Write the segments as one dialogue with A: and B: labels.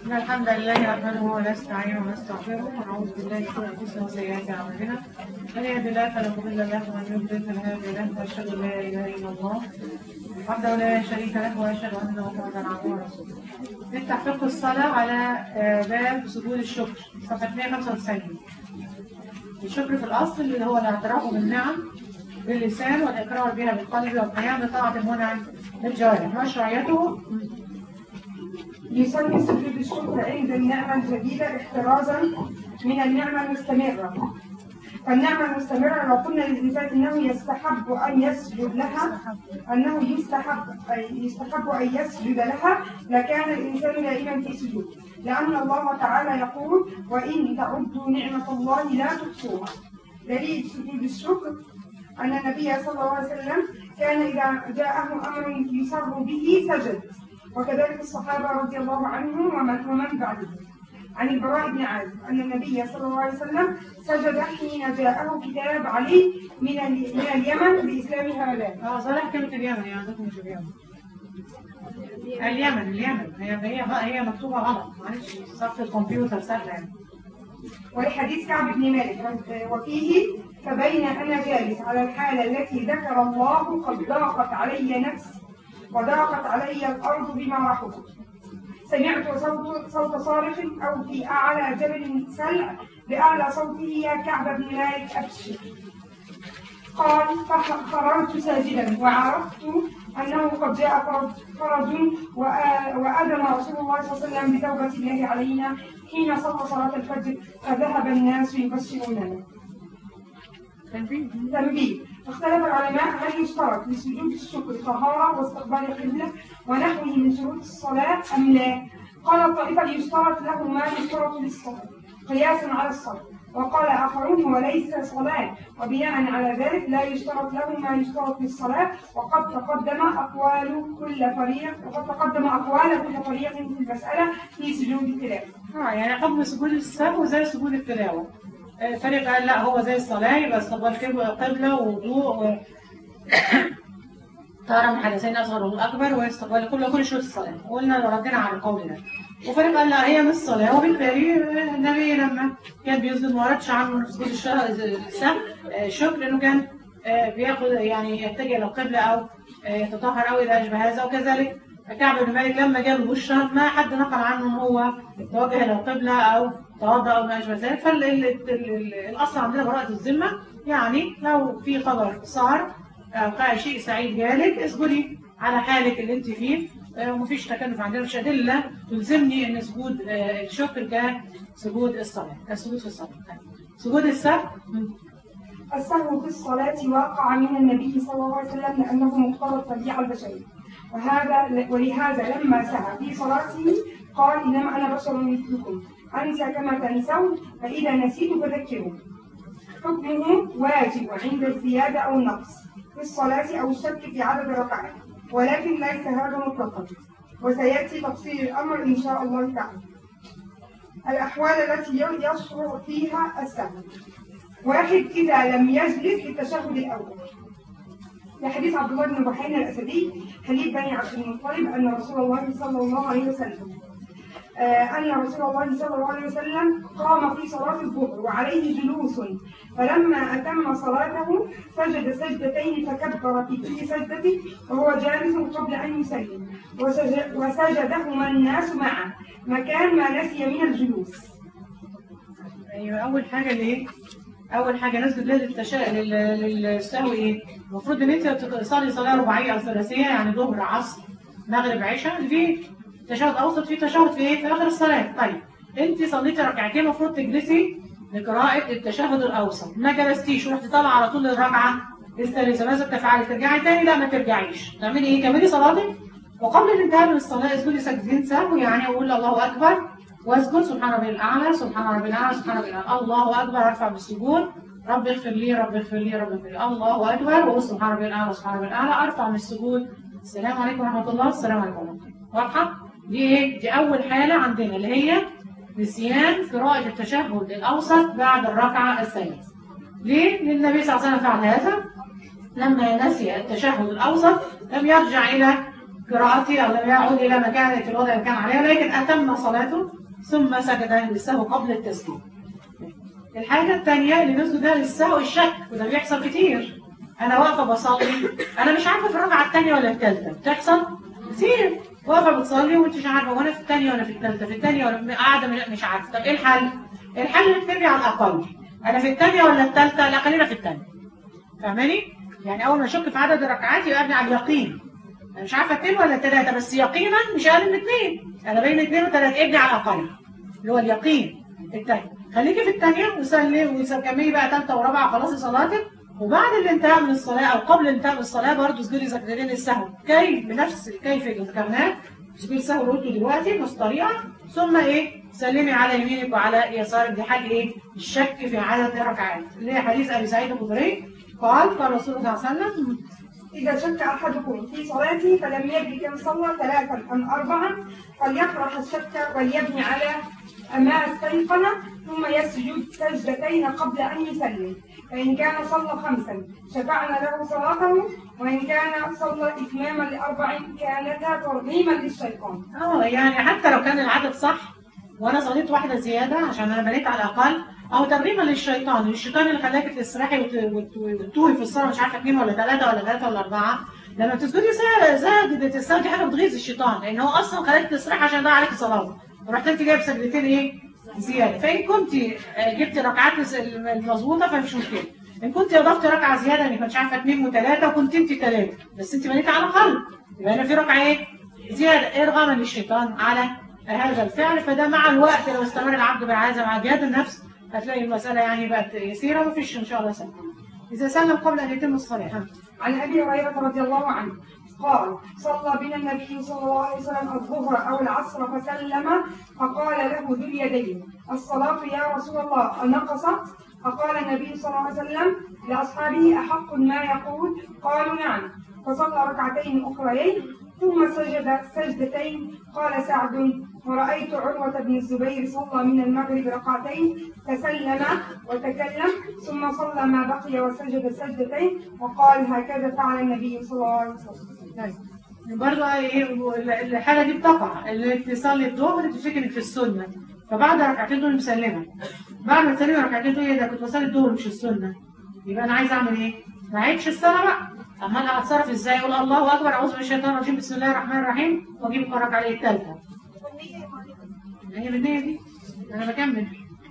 A: إن الحمد لله نحمده ونستعينه ونستغفره ونعوذ بالله من شرور أنفسنا وسيئات أعمالنا من يهد الله فلا مضل له ومن يضلل فلا هادي له وأشهد أن لا إله إلا الله وحده لا شريك له وأشهد أن محمدا عبده ورسوله نفتح فقه الصلاة على آه، باب سجود الشكر صفحة 195 الشكر في الأصل اللي هو الاعتراف بالنعم باللسان والإقرار بها بالقلب والقيام بطاعة المنعم بالجوارح مشروعيته
B: يسمى سجود الشكر عند النعمة الجديدة احترازا من النعمة المستمرة فالنعمة المستمرة لو قلنا للإنسان أنه يستحب أن يسجد لها أنه يستحب يستحب أن يسجد لها لكان الإنسان دائما في سجود لأن الله تعالى يقول وإن تعدوا نعمة الله لا تحصوها دليل سجود الشكر أن النبي صلى الله عليه وسلم كان إذا جاءه أمر يسر به سجد وكذلك الصحابة رضي الله عنهم ومن, ومن بعدهم عن البراء بن عازب أن النبي صلى الله عليه وسلم سجد حين جاءه كتاب علي من, ال- من اليمن بإسلام هؤلاء
A: اه صلاح كلمة اليمن يعني عندكم مش اليمن اليمن اليمن هي هي هي مكتوبة غلط معلش صف الكمبيوتر سهلة يعني
B: ولحديث كعب بن مالك وفيه فبين أنا جالس على الحالة التي ذكر الله قد ضاقت علي نفسي وضاقت علي الأرض بما رحبت سمعت صوت صوت صارخ أو في أعلى جبل سلع بأعلى صوته يا كعب بن مالك أبشر قال فخرجت ساجدا وعرفت أنه قد جاء فرج, فرج وآ- وأذن رسول الله صلى الله عليه وسلم بتوبة الله علينا حين صلى صلاة الفجر فذهب الناس يبشروننا
A: كان في
B: تنبيه اختلف العلماء هل يشترط لسجود الشكر طهارة واستقبال القبلة ونحوه من شروط الصلاة أم لا؟ قال الطائفة يشترط له ما يشترط للصلاة قياسا على الصلاة وقال آخرون هو ليس صلاة وبناء على ذلك لا يشترط له ما يشترط للصلاة وقد تقدم أقوال كل فريق وقد تقدم أقوال كل فريق في المسألة في سجود التلاوة
A: اه يعني حكم سجود السهو زي سجود التلاوة آه، فريق قال لا هو زي الصلاة يبقى استقبال كب- قبلة ووضوء و طهارة من حدثين أصغر والأكبر واستقبال كل كل شروط الصلاة وقلنا ردينا على القول ده وفريق قال لا هي مش صلاة وبالتالي آه، النبي لما كان بيسجد ما وردش عنه في سجود الش- السهو آه، شكر إنه كان آه، بياخد يعني يتجه إلى القبلة أو آه، يتطهر أو إلى أشبه هذا وكذلك كعب بن مالك لما جاب البشرى ما حد نقل عنه إن هو توجه إلى القبلة أو توضأ أو ما أشبه ذلك فالأصل عندنا براءة الذمة يعني لو في خبر صار أو قاع شيء سعيد جالك اسجدي على حالك اللي أنت فيه آه، ومفيش تكلف عندنا مش أدلة تلزمني إن سجود آه، الشكر كسجود الصلاة كسجود في الصلاة سجود السهو
B: السهو في الصلاة وقع من النبي صلى الله عليه وسلم لأنه مقتضى الطبيعة البشرية وهذا ولهذا لما سهى في صلاته قال إنما أنا بشر مثلكم أنسى كما تنسون فإذا نسيت فذكرون حكمه واجب عند الزيادة أو النقص في الصلاة أو الشك في عدد الركعات ولكن ليس هذا مطلقا وسيأتي تفصيل الأمر إن شاء الله تعالى الأحوال التي يشرع فيها السهو واحد إذا لم يجلس للتشهد الأول لحديث عبد الله بن بحينا الأسدي حليف بني عبد المطلب أن رسول الله صلى الله عليه وسلم آه، أن رسول الله صلى الله عليه وسلم قام في صلاة الظهر وعليه جلوس فلما أتم صلاته سجد سجدتين فكبر في كل سجدة وهو جالس قبل أن يسلم وسج- وسجدهما الناس معه مكان ما نسي من الجلوس
A: ايوه اول حاجه الايه اول حاجه نسجد للتشا... لل- للسهو ايه المفروض ان انت تصلي صلاه رباعيه او ثلاثيه يعني ظهر عصر مغرب عشاء في تشهد اوسط في تشهد في ايه في اخر الصلاه طيب انت صليتي ركعتين المفروض تجلسي لقراءه التشهد الاوسط ما جلستيش ورحتي طالعه على طول الركعه الثالثه ماذا تفعلي ترجعي تاني لا ما ترجعيش تعملي ايه كملي صلاتك وقبل الانتهاء من الصلاه اسجدي سجدين سهو يعني اقول الله اكبر واسجد سبحان ربي الاعلى سبحان ربي الاعلى سبحان ربي الاعلى الله اكبر ارفع بالسجود رب اغفر لي رب اغفر لي رب اغفر لي الله اكبر واقول سبحان ربي الاعلى سبحان ربي الاعلى ارفع من السجود السلام عليكم ورحمه الله السلام عليكم ورحمه الله واضحه دي ايه دي اول حاله عندنا اللي هي نسيان قراءه التشهد الاوسط بعد الركعه الثالثه ليه لان النبي صلى الله عليه وسلم فعل هذا لما نسي التشهد الاوسط لم يرجع الى قراءتي أو لم يعود إلى مكانة الوضع اللي كان عليه لكن أتم صلاته ثم سجد للسهو قبل التسليم الحاجة الثانية اللي نسجد ده للسهو الشك وده بيحصل كتير أنا واقفة بصلي أنا مش عارفة في الركعة الثانية ولا الثالثة بتحصل كتير واقفة بتصلي وأنت مش عارفة وأنا في الثانية ولا في الثالثة في الثانية ولا قاعدة مش عارفة طب إيه الحل؟ الحل إنك ترجع على الأقل أنا في الثانية ولا الثالثة؟ لا خلينا في الثانية فاهماني؟ يعني أول ما أشك في عدد الركعات يبقى أبني على اليقين أنا مش عارفة اثنين ولا ثلاثة بس يقينا مش أقل من اثنين أنا بين اثنين وثلاثة ابني على الأقل اللي هو اليقين الثانية خليكي في الثانية وسلي وكملي بقى ثالثة ورابعة خلاص صلاتك وبعد الانتهاء من الصلاة أو قبل الانتهاء من الصلاة برضه اسجدي سجدتين السهو كيف بنفس الكيف اللي ذكرناه اسجدي السهو اللي قلته دلوقتي نفس الطريقة ثم إيه سلمي على يمينك وعلى يسارك دي حاجة إيه الشك في عدد الركعات اللي هي حديث أبي سعيد الخدري قال قال رسول الله صلى الله عليه وسلم
B: إذا شك أحدكم في صلاته فلم يدري كم صلى ثلاثا أم أربعا فليطرح الشك وليبني على ما استيقن ثم يسجد سجدتين قبل أن يسلم فإن كان صلى خمسا شفعنا له صلاته وإن كان صلى إتماما لأربع كانتا ترغيما للشيطان.
A: اه يعني حتى لو كان العدد صح وانا صليت واحده زياده عشان انا بنيت على الاقل او ترغيبا للشيطان الشيطان اللي خلاك تسرحي وتتوهي في الصلاه مش عارفه اثنين ولا ثلاثه ولا ثلاثه ولا اربعه لما تسجدي زادت السجده دي حاجه بتغيظ الشيطان لان هو اصلا خلاك تسرحي عشان ده عليك صلاه ورحت انت جايب سجدتين ايه زياده فان كنت جبت ركعات المظبوطه فمش مشكله ان كنت اضفت ركعه زياده انك مش عارفه اثنين وثلاثه وكنت انت ثلاثه بس انت بنيت على الاقل يبقى هنا في ركعه ايه زياده ارغاما للشيطان على هذا الفعل فده مع الوقت لو استمر العبد بالعازة مع جهاد النفس هتلاقي المسألة يعني بقت يسيرة ومفيش إن شاء الله سنة إذا سلم قبل أن يتم الصلاة
B: عن أبي هريرة رضي الله عنه قال صلى بنا النبي صلى الله عليه وسلم الظهر أو العصر فسلم فقال له ذو اليدين الصلاة يا رسول الله أنقصت فقال النبي صلى الله عليه وسلم لأصحابه أحق ما يقول قالوا نعم فصلى ركعتين أخريين ثم سجد سجدتين قال سعد ورأيت عروة بن الزبير صلى من المغرب ركعتين تسلم وتكلم ثم صلى ما بقي وسجد سجدتين وقال هكذا فعل النبي صلى الله عليه وسلم.
A: برضه ايه الحاله دي بتقع اللي تصلي الظهر تفتكر انك في السنه فبعد ركعتين دول مسلمه بعد ما تسلمي ركعتين دول ايه ده كنت بصلي الظهر مش السنه يبقى انا عايزه اعمل ايه؟ ما عيدش الصلاه بقى اما انا هتصرف ازاي اقول الله اكبر اعوذ من الشيطان الرجيم بسم الله الرحمن الرحيم واجيب اتفرج عليه الثالثه هي بالنية دي انا بكمل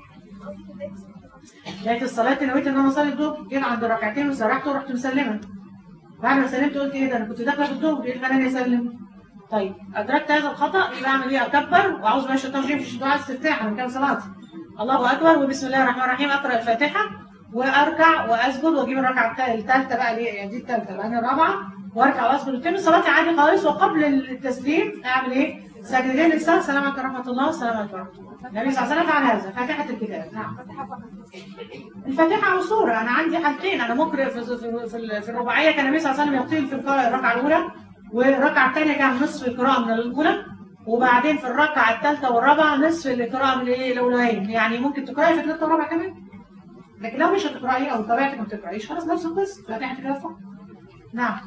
A: لقيت الصلاة نويت ان انا اصلي الظهر جيت عند ركعتين وسرحت ورحت مسلمة بعد ما سلمت قلت ايه ده انا كنت داخله في الظهر ايه اللي خلاني اسلم طيب ادركت هذا الخطا يبقى اعمل ايه اكبر واعوذ بالله الشيطان الرجيم في دعاء استفتاح انا كان صلاتي الله اكبر وبسم الله الرحمن الرحيم اقرا الفاتحه واركع واسجد واجيب الركعه الثالثه بقى دي يعني دي الثالثه لان الرابعه واركع واسجد وتم صلاتي عادي خالص وقبل التسليم اعمل ايه؟ سجدتين للسلام السلام عليكم ورحمه الله السلام عليكم ورحمه الله النبي صلى الله عليه وسلم فعل هذا فاتحه الكتاب نعم الفاتحه او سوره انا عندي حالتين انا ممكن في, في, في, في الرباعيه كان النبي صلى الله عليه وسلم يطيل في الركعه الاولى والركعه الثانيه كان نصف القراءه من الاولى وبعدين في الركعه الثالثه والرابعه نصف القراءه من الاولين يعني ممكن تقراي في الثالثه والرابعه كمان لكن لو مش هتقراي او طبيعتك ما بتقرايش خلاص نفس القصه فاتحه الكتاب فقط نعم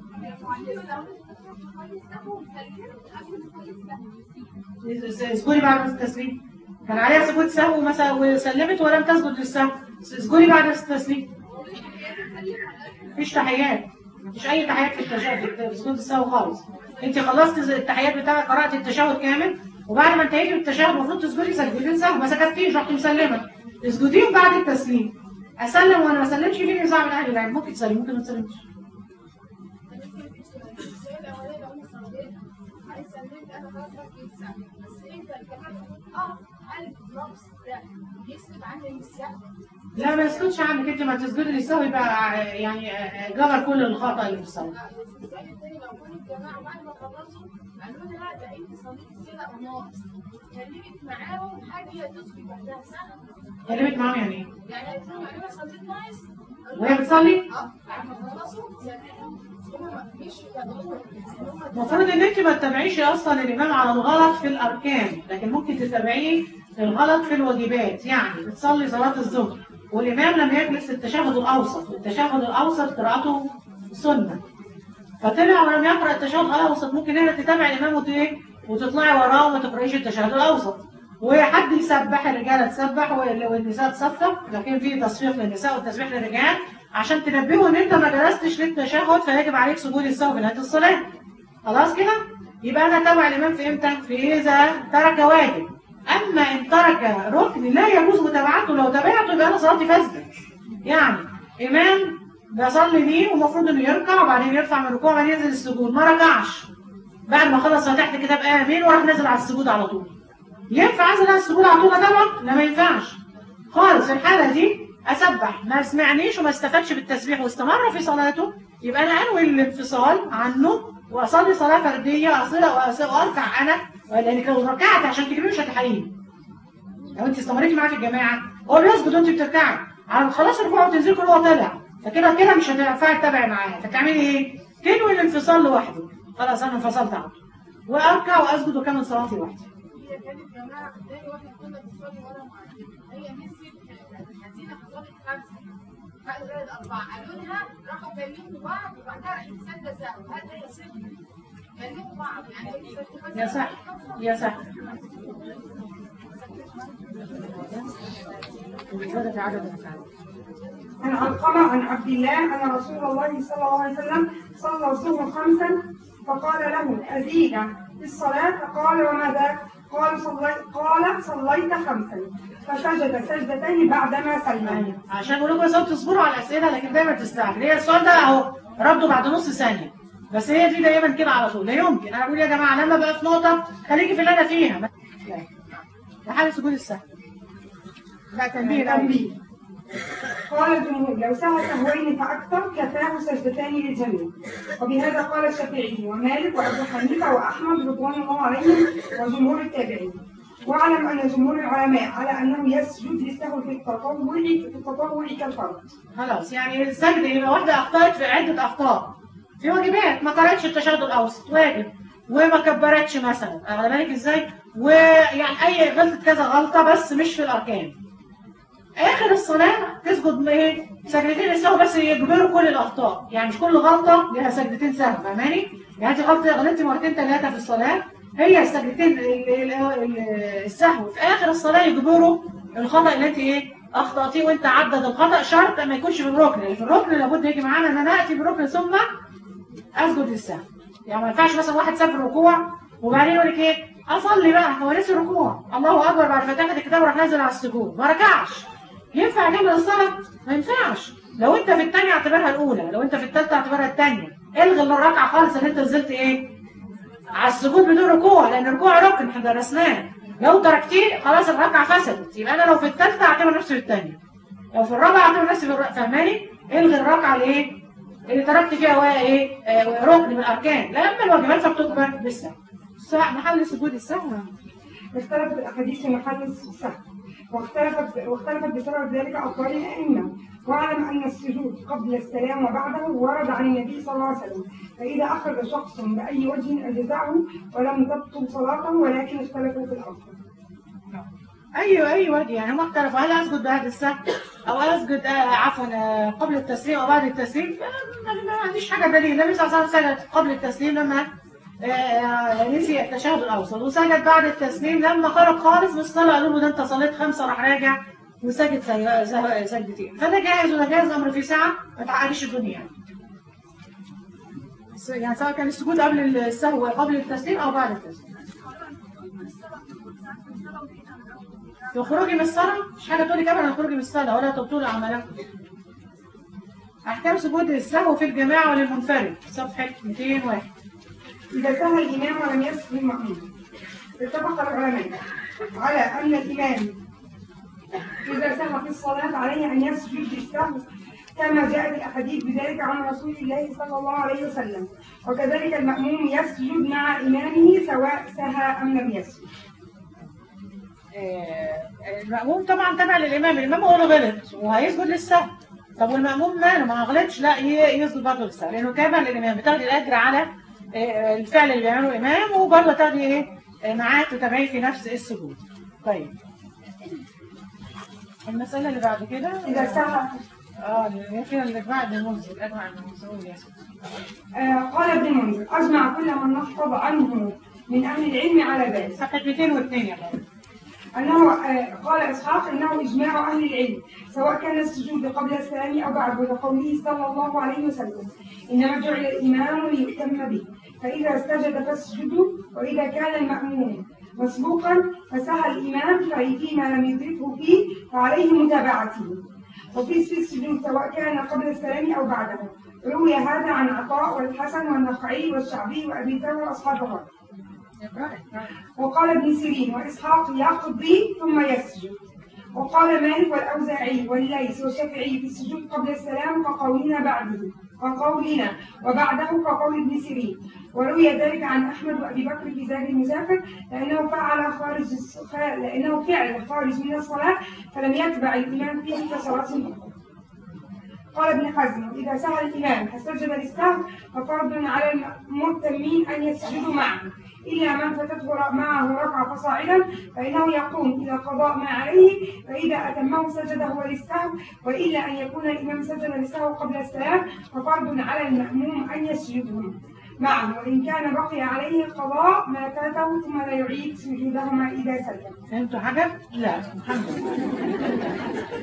A: اذكري بعد التسليم كان عليها سجود سهو مثلا وسلمت ولم تسجد للسهو اذكري بعد التسليم مفيش تحيات مفيش اي تحيات في التشهد في سجود السهو خالص انت خلصت التحيات بتاعك قرات التشهد كامل وبعد ما انتهيتي من التشهد المفروض تسجدي سجدتين سهو ما سكتيش رحت مسلمه اسجديهم بعد التسليم اسلم وانا ما اسلمش في نزاع من اهل العلم ممكن تسلمي ممكن ما تسلميش لا ما يسكتش عنك انت ما تسجدي للسهو يبقى يعني جبر كل الخطا اللي في الصلاه
C: كلمت معاهم حاجه تصفي بعدها سنه
A: كلمت معاهم يعني ايه؟
C: يعني قلت لهم انا صليت نايس
A: وهي بتصلي؟
C: اه بعد ما خلصوا سامعهم هم مش يدعوا
A: المفروض ان انت ما تتابعيش اصلا الامام على الغلط في الاركان لكن ممكن تتابعيه الغلط في الواجبات يعني بتصلي صلاه الظهر والامام لم يجلس التشهد الاوسط والتشهد الاوسط قراءته سنه فطلع ولم يقرأ التشهد الأوسط ممكن هنا تتابع الإمام وت- إيه؟ وتطلعي وراه وما تقرأيش التشهد الأوسط وحد يسبح الرجالة تسبح وال- والنساء تصفق لكن في تصفيق للنساء والتسبيح للرجال عشان تنبهوا ان انت ما جلستش للتشهد فيجب عليك سجود السهو في نهاية الصلاة خلاص كده يبقى انا تابع الامام في امتى في اذا ترك واجب اما ان ترك ركن لا يجوز متابعته لو تابعته يبقى انا صلاتي فاسده يعني امام بصلي بيه ومفروض انه يركع وبعدين يرفع من الركوع وبعدين ينزل السجود ما ركعش بعد ما خلص فتحت كتاب امين وراح نازل على السجود على طول ينفع انزل على السجود على طول طبعا لا ما ينفعش خالص في الحاله دي اسبح ما سمعنيش وما استفادش بالتسبيح واستمر في صلاته يبقى انا انوي الانفصال عنه واصلي صلاه فرديه اصلي وأص- واركع انا لانك لو ركعت عشان تجيبيه مش هتحقيقي لو انت استمريتي معاه في الجماعه هو بيسجد وانت بتركعي على خلاص الركوع وتنزلي كل هو طلع فكده كده مش هتنفعي تتابعي معاه فتعملي ايه؟ تنوي الانفصال لوحده خلاص انا انفصلت عنه واركع واسجد وكمل صلاتي لوحدي
C: هي كانت جماعة تاني واحدة كنا بتصلي ورا معاها هي نسيت حزينة فصلت خمسة بعد ذلك أربعة قالوا لها راحوا كلموا بعض وبعدها راحت سادة سهو هل ده يصير؟ كلموا بعض يعني هي سادة خمسة
A: يا صح يا صح زاد في عدد الافعال
B: عن علقمة عن عبد الله أن رسول الله صلى الله عليه وسلم صلى الظهر خمسا فقال له أزيد في الصلاة فقال وما ذاك؟ قال صليت قال صليت خمسا فسجد سجدتين بعدما سلم
A: أيوة. عشان بقول لكم صوت تصبروا على الاسئله لكن دايما تستعجل هي السؤال ده اهو رده بعد نص ثانيه بس هي دي دايما كده على طول لا يمكن انا بقول يا جماعه لما بقى في نقطه خليكي في اللي انا فيها لا لحد سجود السهو لا تنبيه الأول.
B: تنبيه قال الجمهور لو سهى سهوين فأكثر كفاه سجدتان للجميع وبهذا قال الشافعي ومالك وأبو حنيفة وأحمد رضوان الله عليهم وجمهور التابعين واعلم أن جمهور العلماء على أنه يسجد للسهو في التطوع في التطوع كالفرض
A: خلاص يعني السجد يبقى واحده اخطات في عده اخطاء في واجبات ما قرأتش التشهد الاوسط واجب وما كبرتش مثلا على بالك ازاي ويعني اي غلطه كذا غلطه بس مش في الاركان اخر الصلاه تسجد ايه سجدتين السهو بس يجبروا كل الاخطاء يعني مش كل غلطه لها سجدتين سهو فاهماني يعني انت غلطه غلطتي مرتين ثلاثه في الصلاه هي السجدتين ال- ال- ال- السهو في اخر الصلاه يجبروا الخطا اللي انت ايه اخطاتيه وانت عدد الخطا شرط ما يكونش في الركن اللي في الركن لابد يجي معانا ان انا اتي بالركن ثم اسجد للسهو يعني ما ينفعش مثلا واحد ساب الركوع وبعدين يقول لك ايه اصلي بقى هو لسه ركوع الله اكبر بعد فتحه الكتاب وراح نازل على السجود ما ركعش ينفع اكمل الصلاه ما ينفعش لو انت في الثانيه اعتبرها الاولى لو انت في الثالثه اعتبرها الثانيه الغي الركعه خالص ان انت نزلت ايه على السجود بدون ركوع لان الركوع ركن احنا درسناه لو تركتيه خلاص الركعه فسدت يبقى انا لو في الثالثه اعتبر نفسي في الثانيه لو في الرابعه اعتبر نفسي في الرابعه فاهماني الغي الركعه الايه اللي تركت فيها وهي ايه آه، ركن من الاركان لما الواجبات فبتكبر بالسهو سواء محل سجود السهو
B: اختلفت الأحاديث في محل السهو واختلفت واختلفت بسبب ذلك أقوال الأئمة واعلم أن السجود قبل السلام وبعده ورد عن النبي صلى الله عليه وسلم فإذا أخرج شخص بأي وجه أجزعه ولم تبطل صلاته ولكن اختلفوا في الأفضل
A: ايوه ايوه دي يعني هم اختلفوا هل اسجد بعد السهو او اسجد آه عفوا آه قبل التسليم او بعد التسليم ما ما عنديش حاجه دليل النبي صلى الله عليه وسلم سجد قبل التسليم لما آه، نسي التشهد الاوسط وسجد بعد التسليم لما خرج خالص من الصلاه قالوا له ده انت صليت خمسه راح راجع وسجد سي- سه- سجدتين فده جاهز وده جاهز امر في ساعه ما تعقدش الدنيا يعني س- يعني سواء كان السجود قبل السهو قبل التسليم او بعد التسليم تخرجي من الصلاة مش حاجة تقولي ابدا تخرجي من الصلاة ولا تبطل عملها أحكام سجود السهو في الجماعة وللمنفرد صفحة 201
B: إذا سهى الإمام ولم يسجد المأموم اتفق العلماء على أن الإمام إذا سهى في الصلاة عليه أن يسجد للسهو كما جاءت الأحاديث بذلك عن رسول الله صلى الله عليه وسلم وكذلك المأموم يسجد مع إمامه سواء سهى أم لم يسجد
A: آه، المأموم طبعا تبع للإمام الإمام هو اللي غلط وهيسجد للسهو طب والمأموم ماله ما غلطش لا ي- يسجد برضه للسهو لأنه تابع للإمام بتاخدي الأجر على آه، الفعل اللي بيعمله الإمام وبرضه تاخدي إيه آه، معاه تتابعيه في نفس السجود طيب المسألة اللي بعد كده
B: إذا سهى
A: اه يمكن اللي بعد المنزل أجمع المنزل يا سيدي.
B: آه، قال ابن المنذر أجمع كل من نحفظ عنه من أهل العلم على ذلك
A: صفحة 202 يا بابا
B: أنه آه، قال إسحاق إنه إجماع أهل العلم سواء كان السجود قبل السلام أو بعد لقوله صلى الله عليه وسلم إنما جعل الإمام ليؤتم به فإذا سجد فاسجدوا وإذا كان المأموم مسبوقا فسهى الإمام فيما لم يدركه فيه فعليه متابعته وفي في السجود سواء كان قبل السلام أو بعده روي هذا عن عطاء والحسن والنخعي والشعبي وأبي ثور وأصحاب الرأي وقال ابن سيرين وإسحاق يقضي ثم يسجد وقال مالك والأوزاعي والليث والشافعي في السجود قبل السلام كقولنا بعده وقولنا وبعده كقول ابن سيرين وروي ذلك عن أحمد وأبي بكر في زاد المسافر لأنه فعل خارج الص- خ- لأنه فعل خارج من الصلاة فلم يتبع الإمام فيه كصلاة أخرى قال ابن حزم إذا سهى الإمام فسجد للسهو ففرض على المتمين أن يسجدوا معه إلا من فاتته معه ركعة فصاعدا فإنه يقوم إلى قضاء ما عليه فإذا أتمه سجد هو للسهو وإلا أن يكون الإمام سجد للسهو قبل السلام ففرض على المأموم أن يسجدهم معه وإن كان بقي عليه قضاء ما فاته ثم لا يعيد سجودهما إذا سلم
A: فهمتوا حاجة؟ لا الحمد لله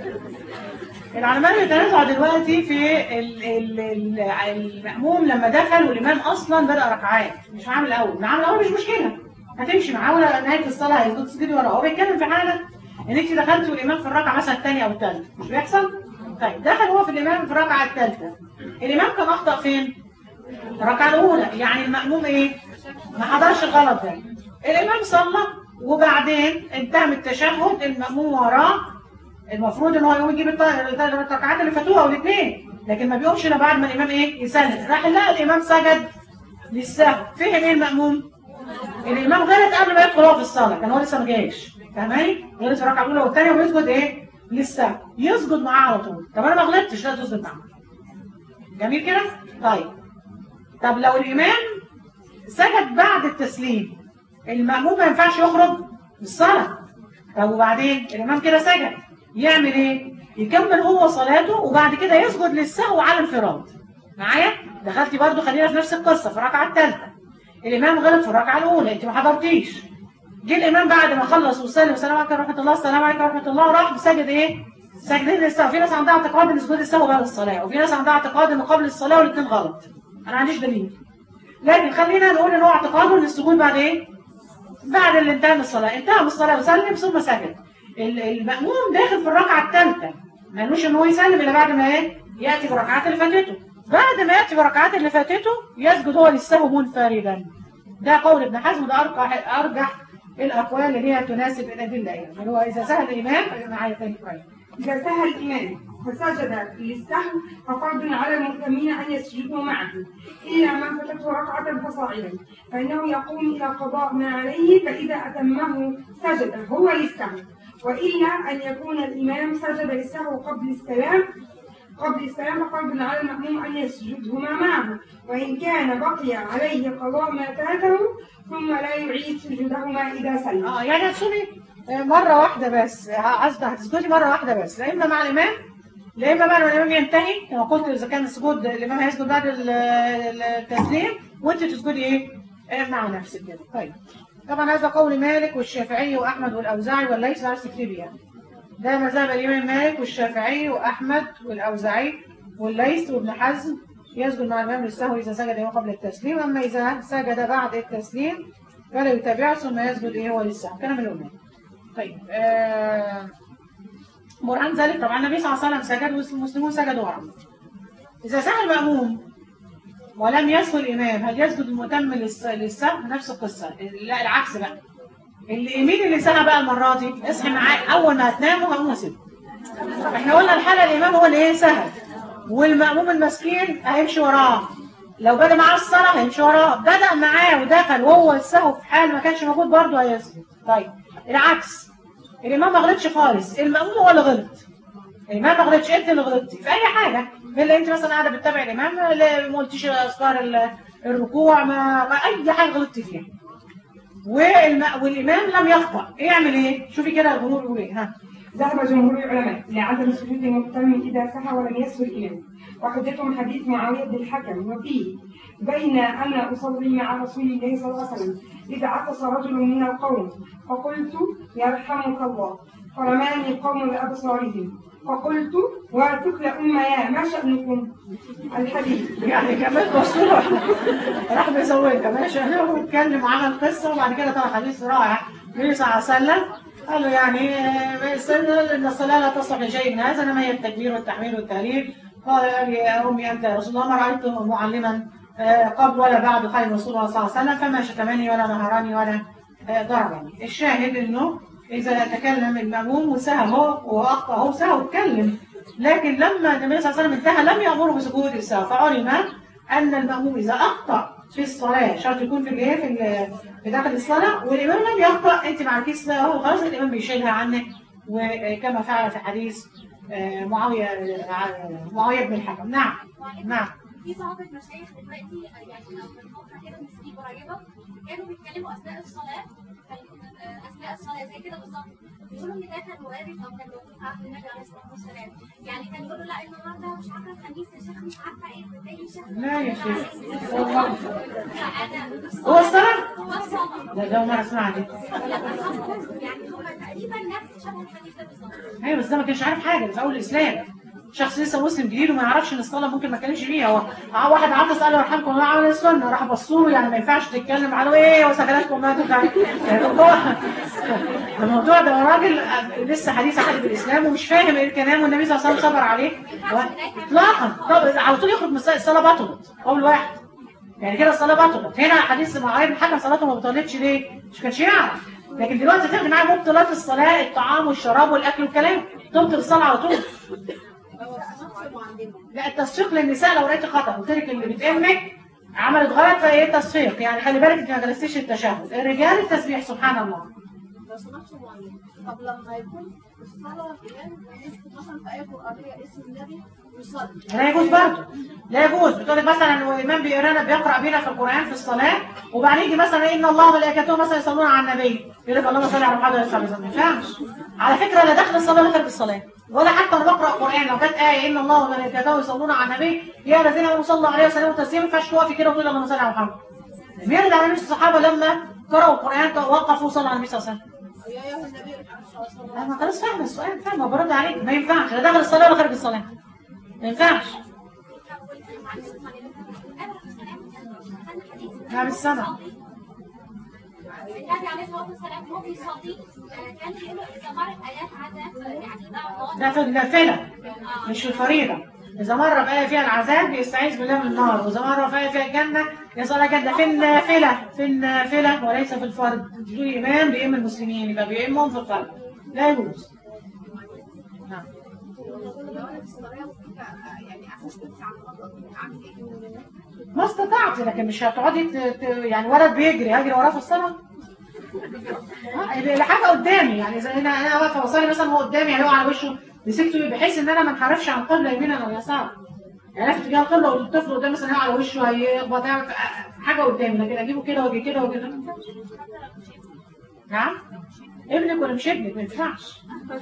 A: العلماء بيتنازعوا دلوقتي في ال- ال- ال- المأموم لما دخل والإمام أصلا بدأ ركعات مش معاه من الأول معاه من الأول مش مشكلة هتمشي معاه ولا نهاية الصلاة هيسجد تسجدي وراه هو بيتكلم في حالة إن أنت دخلتي والإمام في الركعة مثلا الثانية أو الثالثة مش بيحصل؟ طيب دخل هو في الإمام في الركعة الثالثة الإمام كان أخطأ فين؟ الركعة الأولى يعني المأموم إيه؟ ما حضرش الغلط ده الإمام صلى وبعدين انتهى من التشهد المأموم وراه المفروض ان هو يقوم يجيب الط- الثلاث ركعات اللي فاتوها او الاثنين لكن ما بيقومش الا بعد ما الامام ايه يسلم راح لقى الامام سجد للسهو فهم ايه المأموم الامام غلط قبل ما يدخل هو في الصلاه كان هو لسه ما جاش فاهماني غلط في الركعه الاولى والثانيه ويسجد ايه للسهو يسجد معاه على طول طب انا ما غلطتش لا تسجد معاه جميل كده طيب طب لو الامام سجد بعد التسليم المأموم ما ينفعش يخرج من الصلاة طب وبعدين الإمام كده سجد يعمل إيه؟ يكمل هو صلاته وبعد كده يسجد للسهو على انفراد معايا؟ دخلتي برضو خلينا في نفس القصة في الركعة الثالثة الإمام غلط في الركعة الأولى أنت ما حضرتيش جه الإمام بعد ما خلص وسلم السلام عليكم ورحمة الله السلام عليكم ورحمة الله وراح سجد إيه؟ سجدين للسهو في ناس عندها اعتقاد إن سجود السهو بعد الصلاة وفي ناس عندها اعتقاد إنه قبل الصلاة والاثنين غلط أنا ما عنديش دليل لكن خلينا نقول ان هو اعتقاده ان السجود بعد ايه بعد اللي انتهى من الصلاه انتهى من الصلاه وسلم ثم سجد ال- المأموم داخل في الركعه الثالثه مالوش ان هو يسلم الا بعد ما ايه ياتي بالركعات اللي فاتته بعد ما ياتي بالركعات اللي فاتته يسجد هو للسهو منفردا ده قول ابن حزم وده ارجح ارجح الاقوال اللي هي تناسب الادله يعني اللي هو اذا سهل الامام معايا تاني كويس
B: إذا سهى الإمام فسجد للسهو ففرض على المؤتمين أن يسجدوا معه إلا من فاتته ركعة فصاعدا فإنه يقوم إلى قضاء ما عليه فإذا أتمه سجد هو للسهو وإلا أن يكون الإمام سجد للسهو قبل السلام قبل السلام ففرض على المأموم أن يسجدهما معه وإن كان بقي عليه قضاء ما فاته ثم لا يعيد سجودهما إذا سلم
A: اه يعني هتصومي مرة واحدة بس قصدي هتسجدي مرة واحدة بس لا إما مع الإمام لا إما بعد ما الإمام ينتهي كما قلت إذا كان السجود الإمام هيسجد بعد ال- التسليم وأنت تسجدي إيه آه، مع نفسك كده طيب طبعا هذا قول مالك والشافعي وأحمد والأوزاعي والليث عايز تكتبي يعني ده مذهب الإمام مالك والشافعي وأحمد والأوزاعي والليث وابن حزم يسجد مع الإمام للسهو إذا سجد إيه قبل التسليم أما إذا سجد بعد التسليم فلا يتابعه ثم يسجد إيه هو للسهو كلام الأمام طيب آه برهان ذلك طبعا النبي صلى الله عليه وسلم سجد والمسلمون سجدوا وراه إذا سهى المأموم ولم يسهو الإمام هل يسجد المتم للس- للسهو نفس القصة لا العكس بقى اللي مين اللي سهى بقى المرة دي اصحي معاه أول ما هتناموا هقوم واسيبه احنا قلنا الحالة الإمام هو اللي ايه سهى والمأموم المسكين هيمشي وراه لو بدأ معاه الصلاة هيمشي وراه بدأ معاه ودخل وهو السهو في حال ما كانش موجود برضه هيسجد طيب العكس الإمام ما غلطش خالص المأموم هو اللي غلط الإمام ما غلطش أنت اللي غلطتي في أي حاجة من اللي أنت مثلا قاعدة بتتابع الإمام لا ما قلتيش أذكار ال- الركوع ما, ما أي حاجة غلطتي فيها والم... والإمام لم يخطأ يعمل إيه؟ شوفي كده الجمهور بيقول إيه ها
B: ذهب جمهور العلماء إلى عدم سجود المهتم إذا سهى ولم يسهو الإمام وحجتهم حديث معاوية بن الحكم وفيه بين أنا أصلي مع رسول الله صلى الله عليه وسلم إذا عطس رجل من القوم فقلت يرحمك الله فرماني القوم بأبصارهم فقلت واتكل أم يا ما شأنكم الحديث
A: يعني كمان مشروع راح بيزودها ماشي واتكلم عن القصه وبعد كده طلع حديث رائع النبي صلى الله عليه وسلم قال له يعني آه، السنة- ان الصلاه لا تصلح لشيء من هذا انما هي التكبير والتحميل والتهليل قال يا امي انت يا رسول الله ما رايت معلما آه، قبل ولا بعد خير رسول الله صلى الله عليه وسلم فما شتمني ولا نهرني ولا آه، ضربني الشاهد انه اذا تكلم الماموم وسهى هو واخطا هو سهى واتكلم لكن لما النبي صلى الله عليه وسلم انتهى لم يامره بسجود السهو فعلم ان الماموم اذا اخطا في الصلاه شرط يكون في الايه في ال- في داخل الصلاه والامام لم يخطا انت معكيش سهو خلاص الامام بيشيلها عنك وكما فعل في حديث آه، معاويه آه، معاويه بن الحكم نعم نعم
D: في صحابة مشايخ دلوقتي يعني أو من فترة كده من سنين قريبة كانوا بيتكلموا أثناء الصلاة كان- آه، أثناء الصلاة زي كده بالظبط بيقولوا إن ده كان وارد أو كان موجود في عهد النبي عليه الصلاة والسلام يعني كان يقولوا لا النهارده مش عارفة الخميس يا شيخ مش عارفة إيه بتلاقي الشيخ
A: لا يا شيخ
D: لا أنا
A: هو الصلاة؟
D: هو الصلاة
A: لا ده ما اسمع دي
D: يعني هو تقريبا نفس شبه الحديث ده بالظبط
A: ايوه بس ده ما كانش عارف حاجه ده في اول الاسلام شخص لسه مسلم جديد وما يعرفش ان الصلاه ممكن ما يتكلمش فيها هو ع- واحد عطس قال له يرحمكم الله عمل السنه راح بصوا له يعني ما ينفعش تتكلم على ايه وسكناتكم ما تفعل يعني هو الموضوع ده راجل لسه حديث عهد بالاسلام ومش فاهم ايه الكلام والنبي صلى الله عليه وسلم صبر عليه و- اطلاقا طب على طول يخرج من الصلاه الصلاة بطلت اول واحد يعني كده الصلاه بطلت هنا حديث معاويه بن الحكم صلاته ما بطلتش ليه؟ مش كانش يعرف لكن دلوقتي تاخد معاه مبطلات الصلاه الطعام والشراب والاكل والكلام تبطل الصلاه على طول لا التصفيق للنساء لو رأيت خطأ قلت لك اللي بتأمك عملت غلط فايه تصفيق يعني خلي بالك انت ما جلستيش التشهد الرجال التسبيح سبحان الله
C: لو سمحت معلم طب لما يكون الصلاة الإمام يذكر مثلا في آية قرآنية اسم النبي ويصلي
A: لا يجوز برضه لا يجوز بتقول لك مثلا لو الامام بيقرانا بيقرا بينا في القران في الصلاه وبعدين يجي مثلا ان الله وملائكته مثلا يصلون على النبي يقول لك اللهم صل على محمد وعلى اله وصحبه ما ينفعش على فكره لا داخل الصلاه ولا خارج الصلاه ولا حتى انا بقرا قران لو كانت ايه ان الله وملائكته يصلون على النبي يا الذين امنوا صلوا عليه وسلموا تسليما ما ينفعش تقفي كده وتقولي اللهم صل على محمد بيرد على نفس الصحابه لما قرأوا القرآن وقفوا وصلوا على النبي صلى الله عليه وسلم
C: يا أيها النبي صلى الله عليه
A: لا ما خلاص فاهمة السؤال فاهمة برد عليك ما ينفعش لا داخل الصلاة ولا خارج الصلاة ما ينفعش نعم السمع
D: النبي عليه الصلاه والسلام وهو بيصلي آه، كان يقول له اذا مرت ايات عذاب يعني دعوه
A: ده في النافلة مش في الفريضة إذا مرة بآية فيها العذاب بيستعيذ بالله من النار وإذا مرة بآية فيها الجنة يصلى جنة في النافلة في النافلة وليس في الفرض في إمام بيئم المسلمين يبقى بيئمهم في الفرض لا يجوز نعم
C: وسلم لو أنا في الصلاة وكنت يعني أخش نفسي على الغلط أعمل إيه؟
A: ما استطعت لكن مش هتقعدي ت- ت- يعني ولد بيجري هجري وراه في الصلاة ها، الحاجة قدامي يعني اذا انا انا واقفه بصلي مثلا هو قدامي يعني هو على وشه مسكته بحيث ان انا ما انحرفش عن القبله يمينا او يسارا يعني عرفت اتجاه القبله والطفل قدامي مثلا هو على وشه هيخبط يعمل حاجه قدامي لكن اجيبه كده واجي كده واجي كده نعم ابنك ولا مش ابنك ما ينفعش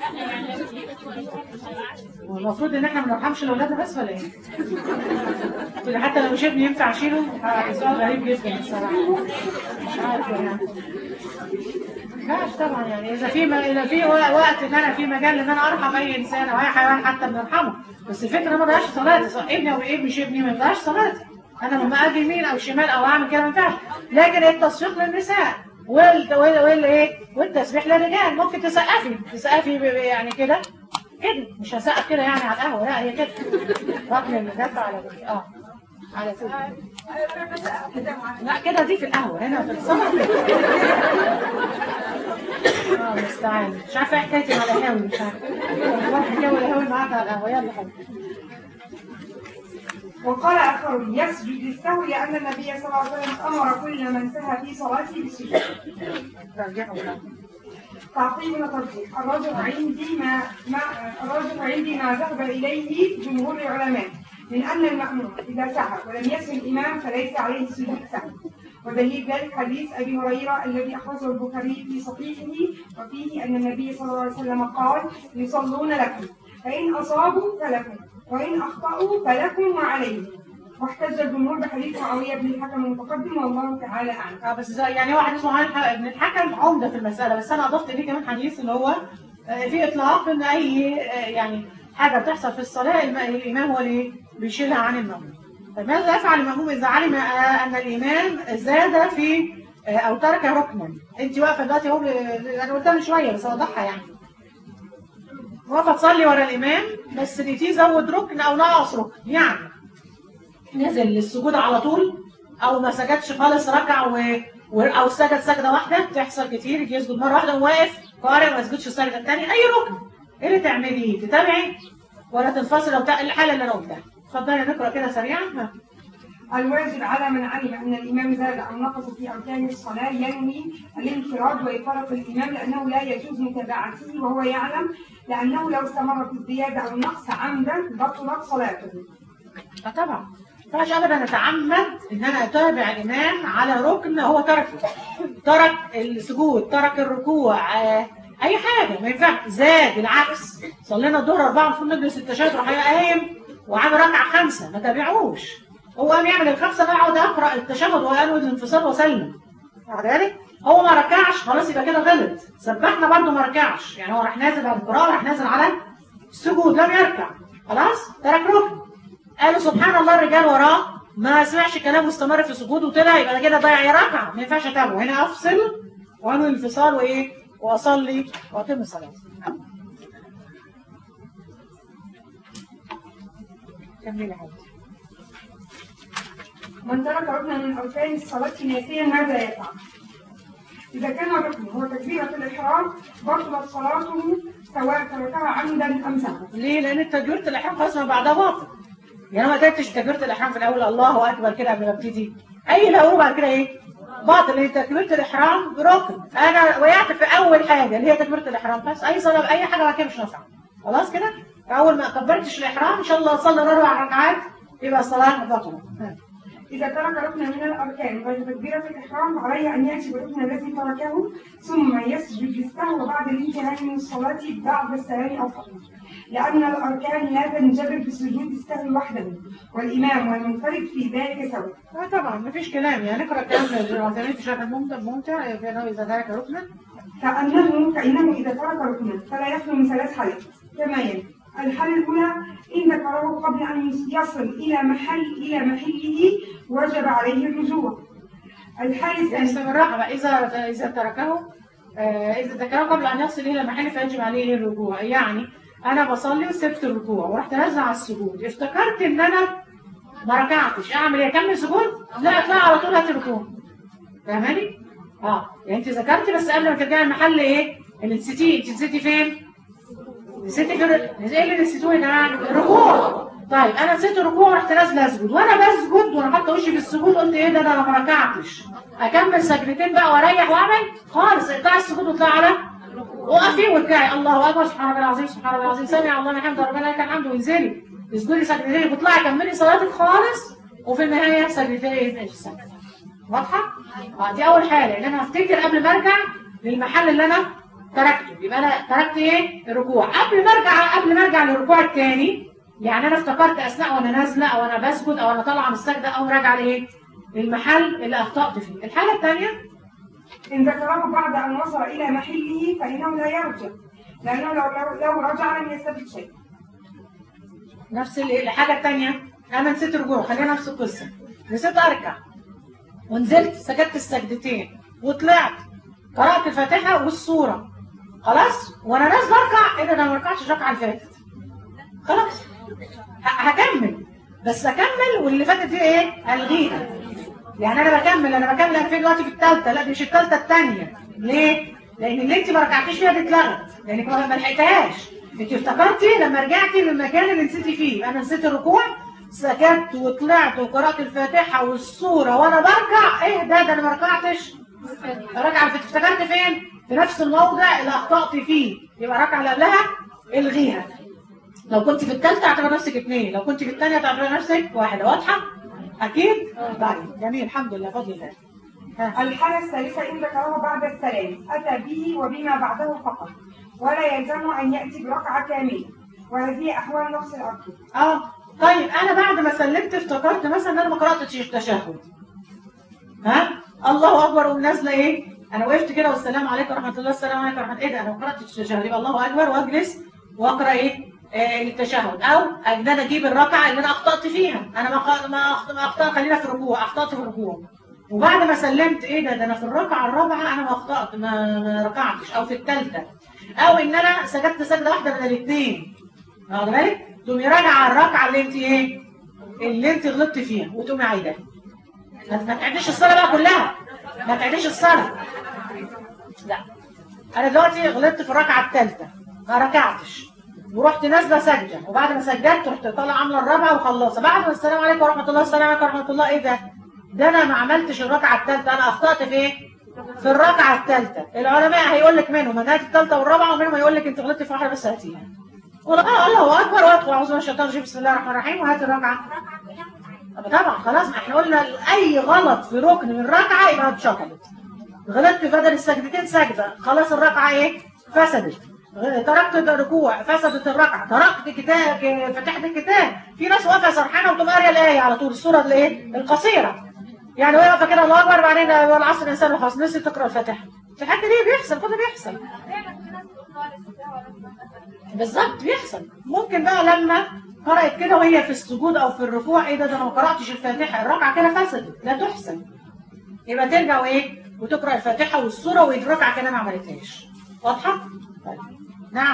A: هو المفروض ان احنا ما نرحمش لاولادنا بس ولا ايه؟ تقولي حتى لو مش ابني ينفع اشيله؟ آه، سؤال غريب جدا الصراحه مش عارفه يعني ماشي طبعا يعني اذا في ما اذا في وق- وقت ان انا في مجال ان انا ارحم اي انسان او اي حيوان حتى بنرحمه بس الفكره انا ما ضيعش صلاتي سواء ابني او ابني مش ابني ما يضيعش صلاتي انا لما اجي يمين او شمال او اعمل كده ما ينفعش لكن التصفيق للنساء وال وال وال ايه والتسبيح للرجال ممكن تسقفي تسقفي ب- ب- يعني كده كده مش هسقف كده يعني على القهوه لا هي كده رقم المدافع على اه على كده لا كده دي في القهوة هنا في الصلاة اه المستعان مش عارفة ايه حكايتي مع القهاوي مش عارفة والله حكاوي القهاوي معاك على القهوة يلا حبيبي
B: وقال آخر يسجد للسهو لأن النبي صلى الله عليه وسلم أمر كل من سهى في صلاته بالسجود
A: رجعوا بقى.
B: تعقيب وترجيح الراجح عندي ما, ما الراجح عندي ما ذهب إليه جمهور العلماء من أن المأموم إذا سهى ولم يسهى الإمام فليس عليه سجود سهو ودليل ذلك حديث أبي هريرة الذي أخرجه البخاري في صحيحه وفيه أن النبي صلى الله عليه وسلم قال يصلون لكم فإن أصابوا فلكم وإن أخطأوا فلكم وعليهم واحتج الجمهور بحديث معاوية بن الحكم المتقدم والله تعالى أعلم
A: اه بس زي يعني واحد اسمه علي الح- ابن الحكم عمده في المساله بس انا اضفت ليه كمان حديث اللي هو آه، في اطلاق ان اي آه، يعني حاجه بتحصل في الصلاه الم- الامام هو اللي بيشيلها عن المأموم طيب ماذا يفعل المأموم اذا علم آه، ان الامام زاد في آه، او ترك ركنا انت واقفه دلوقتي اهو ل- انا قلتها من شويه بس اوضحها يعني واقفه تصلي ورا الامام بس لقيتيه زود ركن او نقص ركن يعني نزل للسجود على طول او ما سجدش خالص ركع و... و... او سجد سجده واحده تحصل كتير يجي يسجد مره واحده وواقف قارئ وما يسجدش السجده الثانيه اي ركن ايه اللي تعمليه تتابعي ولا تنفصل او بتاع الحاله اللي انا قلتها اتفضلي نقرا كده سريعا ها.
B: الواجب على من علم أن الإمام زاد أو نقص في أركان الصلاة ينوي الانفراد وإطالة الإمام لأنه لا يجوز متابعته وهو يعلم لأنه لو استمر في الزيادة أو النقص عمدا بطلت صلاته.
A: اه طبعا ما ينفعش ابدا اتعمد ان انا اتابع الامام على ركن هو تركه ترك السجود ترك الركوع آه، اي حاجه ما ينفعش زاد بالعكس صلينا الظهر اربعه المفروض نجلس التشهد راح قايم وعامل ركعه خمسه ما تابعوش هو قام يعمل الخمسه انا اقعد اقرا التشهد وانوي الانفصال واسلم واخد بالك؟ هو ما ركعش خلاص يبقى كده غلط سبحنا برضه ما ركعش يعني هو راح نازل على القراءه راح نازل على السجود لم يركع خلاص ترك ركن قالوا سبحان الله الرجال وراه ما سمعش كلامه واستمر في سجوده وطلع يبقى أنا كده ضيع ركعه ما ينفعش اتابعه هنا افصل وانوي الانفصال وايه واصلي واتم الصلاه كملي حضرتك
B: من ترك ركنا من أركان الصلاة ناسيا ماذا يفعل؟ إذا كان الركن هو تكبيرة الإحرام بطلت صلاته سواء تركها عمدا أم سهوا.
A: ليه؟ لأن تكبيرة الإحرام خلاص ما بعدها باطل. يعني أنا ما قلتش تكبيرة الإحرام في الأول الله أكبر كده قبل ما ابتدي. أي اللي هقوله بعد كده إيه؟ باطل لأن تكبيرة الإحرام ركن. أنا وقعت في أول حاجة اللي هي تكبيرة الإحرام بس أي صلاة بأي حاجة بعد كده مش نافعة. خلاص كده؟ أول ما كبرتش الإحرام إن شاء الله أصلي أربع ركعات يبقى الصلاة باطلة. ها.
B: إذا ترك ركنا من الأركان غير تكبيرة الإحرام فعليه أن يأتي بالركن الذي تركه ثم يسجد للسهو بعد الانتهاء من الصلاة بعد السلام أو قبل. لأن الأركان لا تنجبر بسجود السهو وحده والإمام والمنفرد في ذلك سواء.
A: اه طبعا مفيش كلام يعني نقرا الكلام ابن عثيمين في شرح الممتع ممتع في انه اذا ترك ركنا
B: كأنه كأنه إذا ترك ركنا فلا يخلو من ثلاث حالات كما يلي الحالة الأولى إن ذكره قبل أن يصل إلى محل إلى محله وجب عليه الرجوع. الحالة الثانية
A: يستمر بقى اذا اذا تركه آه، اذا ذكره قبل ان يصل الى محل فيجب عليه الركوع يعني انا بصلي وسبت الركوع ورحت نازله على السجود افتكرت ان انا ما ركعتش اعمل ايه اكمل سجود لا اطلع على طول هات الركوع فاهماني اه يعني انت ذكرتي بس قبل ما ترجعي المحل ايه اللي نسيتيه انت نسيتي فين نسيتي في الر- ايه اللي نسيتوه يا جماعه الركوع طيب انا نسيت الركوع ورحت نازله اسجد وانا بسجد وانا حاطه وشي في السجود قلت ايه ده ده انا ما ركعتش اكمل سجدتين بقى واريح واعمل خالص اقطعي السجود واطلعي على وقفي وارجعي الله اكبر سبحان الله العظيم سبحان الله العظيم سمع الله لمن حمده ربنا لك الحمد وانزلي اسجدي سجدتين وتطلعي كملي صلاتك خالص وفي النهايه سجدتين ايش السجد واضحه؟ اه دي اول حاجه ان انا هفتكر قبل ما ارجع للمحل اللي انا تركته يبقى انا تركت ايه؟ الركوع قبل ما ارجع قبل ما ارجع للركوع الثاني يعني انا افتكرت اثناء وانا نازله او انا بسجد او انا طالعه من السجده او راجعه لايه؟ للمحل اللي اخطات فيه الحاله الثانيه
B: إن ذكره بعد أن وصل إلى محله فإنه لا يرجع لأنه لو, لو, لو رجع لم يستفد شيء
A: نفس ال- الحاجة التانية أنا نسيت رجوع خلينا نفس القصة نسيت أركع ونزلت سجدت السجدتين وطلعت قرأت الفاتحة والسورة خلاص وأنا نازل أركع إيه ده أنا ما ركعتش الركعة اللي فاتت خلاص ه- هكمل بس أكمل واللي فاتت دي إيه ألغيها يعني أنا بكمل أنا بكمل أنا في دلوقتي في الثالثة لا دي مش الثالثة الثانية ليه؟ لأن اللي أنت ما ركعتيش فيها دي اتلغت لأنك ما ما لحقتهاش انت افتكرتي لما رجعتي للمكان اللي نسيتي فيه انا نسيت الركوع سكت وطلعت وقرات الفاتحه والسوره وانا بركع ايه ده ده انا ما ركعتش ركعه اللي افتكرت فين في نفس الموضع اللي اخطات فيه يبقى الركعه اللي قبلها الغيها لو كنت في الثالثه اعتبر نفسك اثنين لو كنت في الثانيه تعتبر نفسك واحده واضحه اكيد طيب جميل الحمد لله فضل الله ها.
B: الحالة الثالثة إن ذكره بعد السلام أتى به وبما بعده فقط ولا يلزم أن يأتي بركعة كاملة وهذه أحوال نقص الأركان
A: اه طيب انا بعد ما سلمت افتكرت مثلا ان انا ما قراتش التشهد ها الله اكبر ونازله ايه انا وقفت كده والسلام عليكم ورحمه الله السلام عليكم ورحمه ايه ده انا ما قراتش التشهد يبقى الله اكبر واجلس واقرا ايه آه التشهد او ان انا اجيب الركعه اللي انا اخطات فيها انا ما خ- ما أخط- ما اخطات خلينا في الركوع اخطات في الركوع وبعد ما سلمت ايه ده ده انا في الركعه الرابعه انا ما اخطات ما, ما ركعتش او في الثالثه او ان انا سجدت سجده واحده من الاثنين واخد بالك تقومي راجعه على الركعه اللي انت ايه اللي انت غلطت فيها وتقومي عايداها ما ما تعيديش الصلاه بقى كلها ما تعيديش الصلاه لا انا دلوقتي غلطت في الركعه الثالثه ما ركعتش ورحت نازله سجده وبعد ما سجدت رحت طالعه عامله الرابعه وخلصت بعد ما السلام عليكم ورحمه الله السلام عليكم ورحمه الله ايه ده ده انا ما عملتش الركعه الثالثه انا اخطات في ايه في الركعه الثالثه العلماء هيقول لك منهم هات الثالثه والرابعه ومنهم هيقول لك انت غلطت في واحده بس هاتيها قول اه الله اكبر وادخل اعوذ بالله من الشيطان الرجيم بسم الله الرحمن الرحيم وهات الركعه طبعا خلاص ما احنا قلنا اي غلط في ركن من ركعه يبقى اتشطبت غلطت بدل السجدتين سجده خلاص الركعه ايه فسدت غ- تركت الركوع فسدت الركعه تركت كتاب فتحت الكتاب في ناس واقفه سرحانه وتقوم قاريه الايه على طول السوره الايه القصيره يعني وهي واقفه كده الله اكبر بعدين والعصر الانسان خلاص نسيت تقرا الفاتحه في الحته دي بيحصل كده بيحصل بالظبط بيحصل ممكن بقى لما قرأت كده وهي في السجود او في الركوع ايه ده ده انا ما قرأتش الفاتحة الركعة كده فسدت لا تحسن يبقى ترجع وايه وتقرأ الفاتحة والسورة والركعة كده ما عملتهاش واضحة؟ طيب. نعم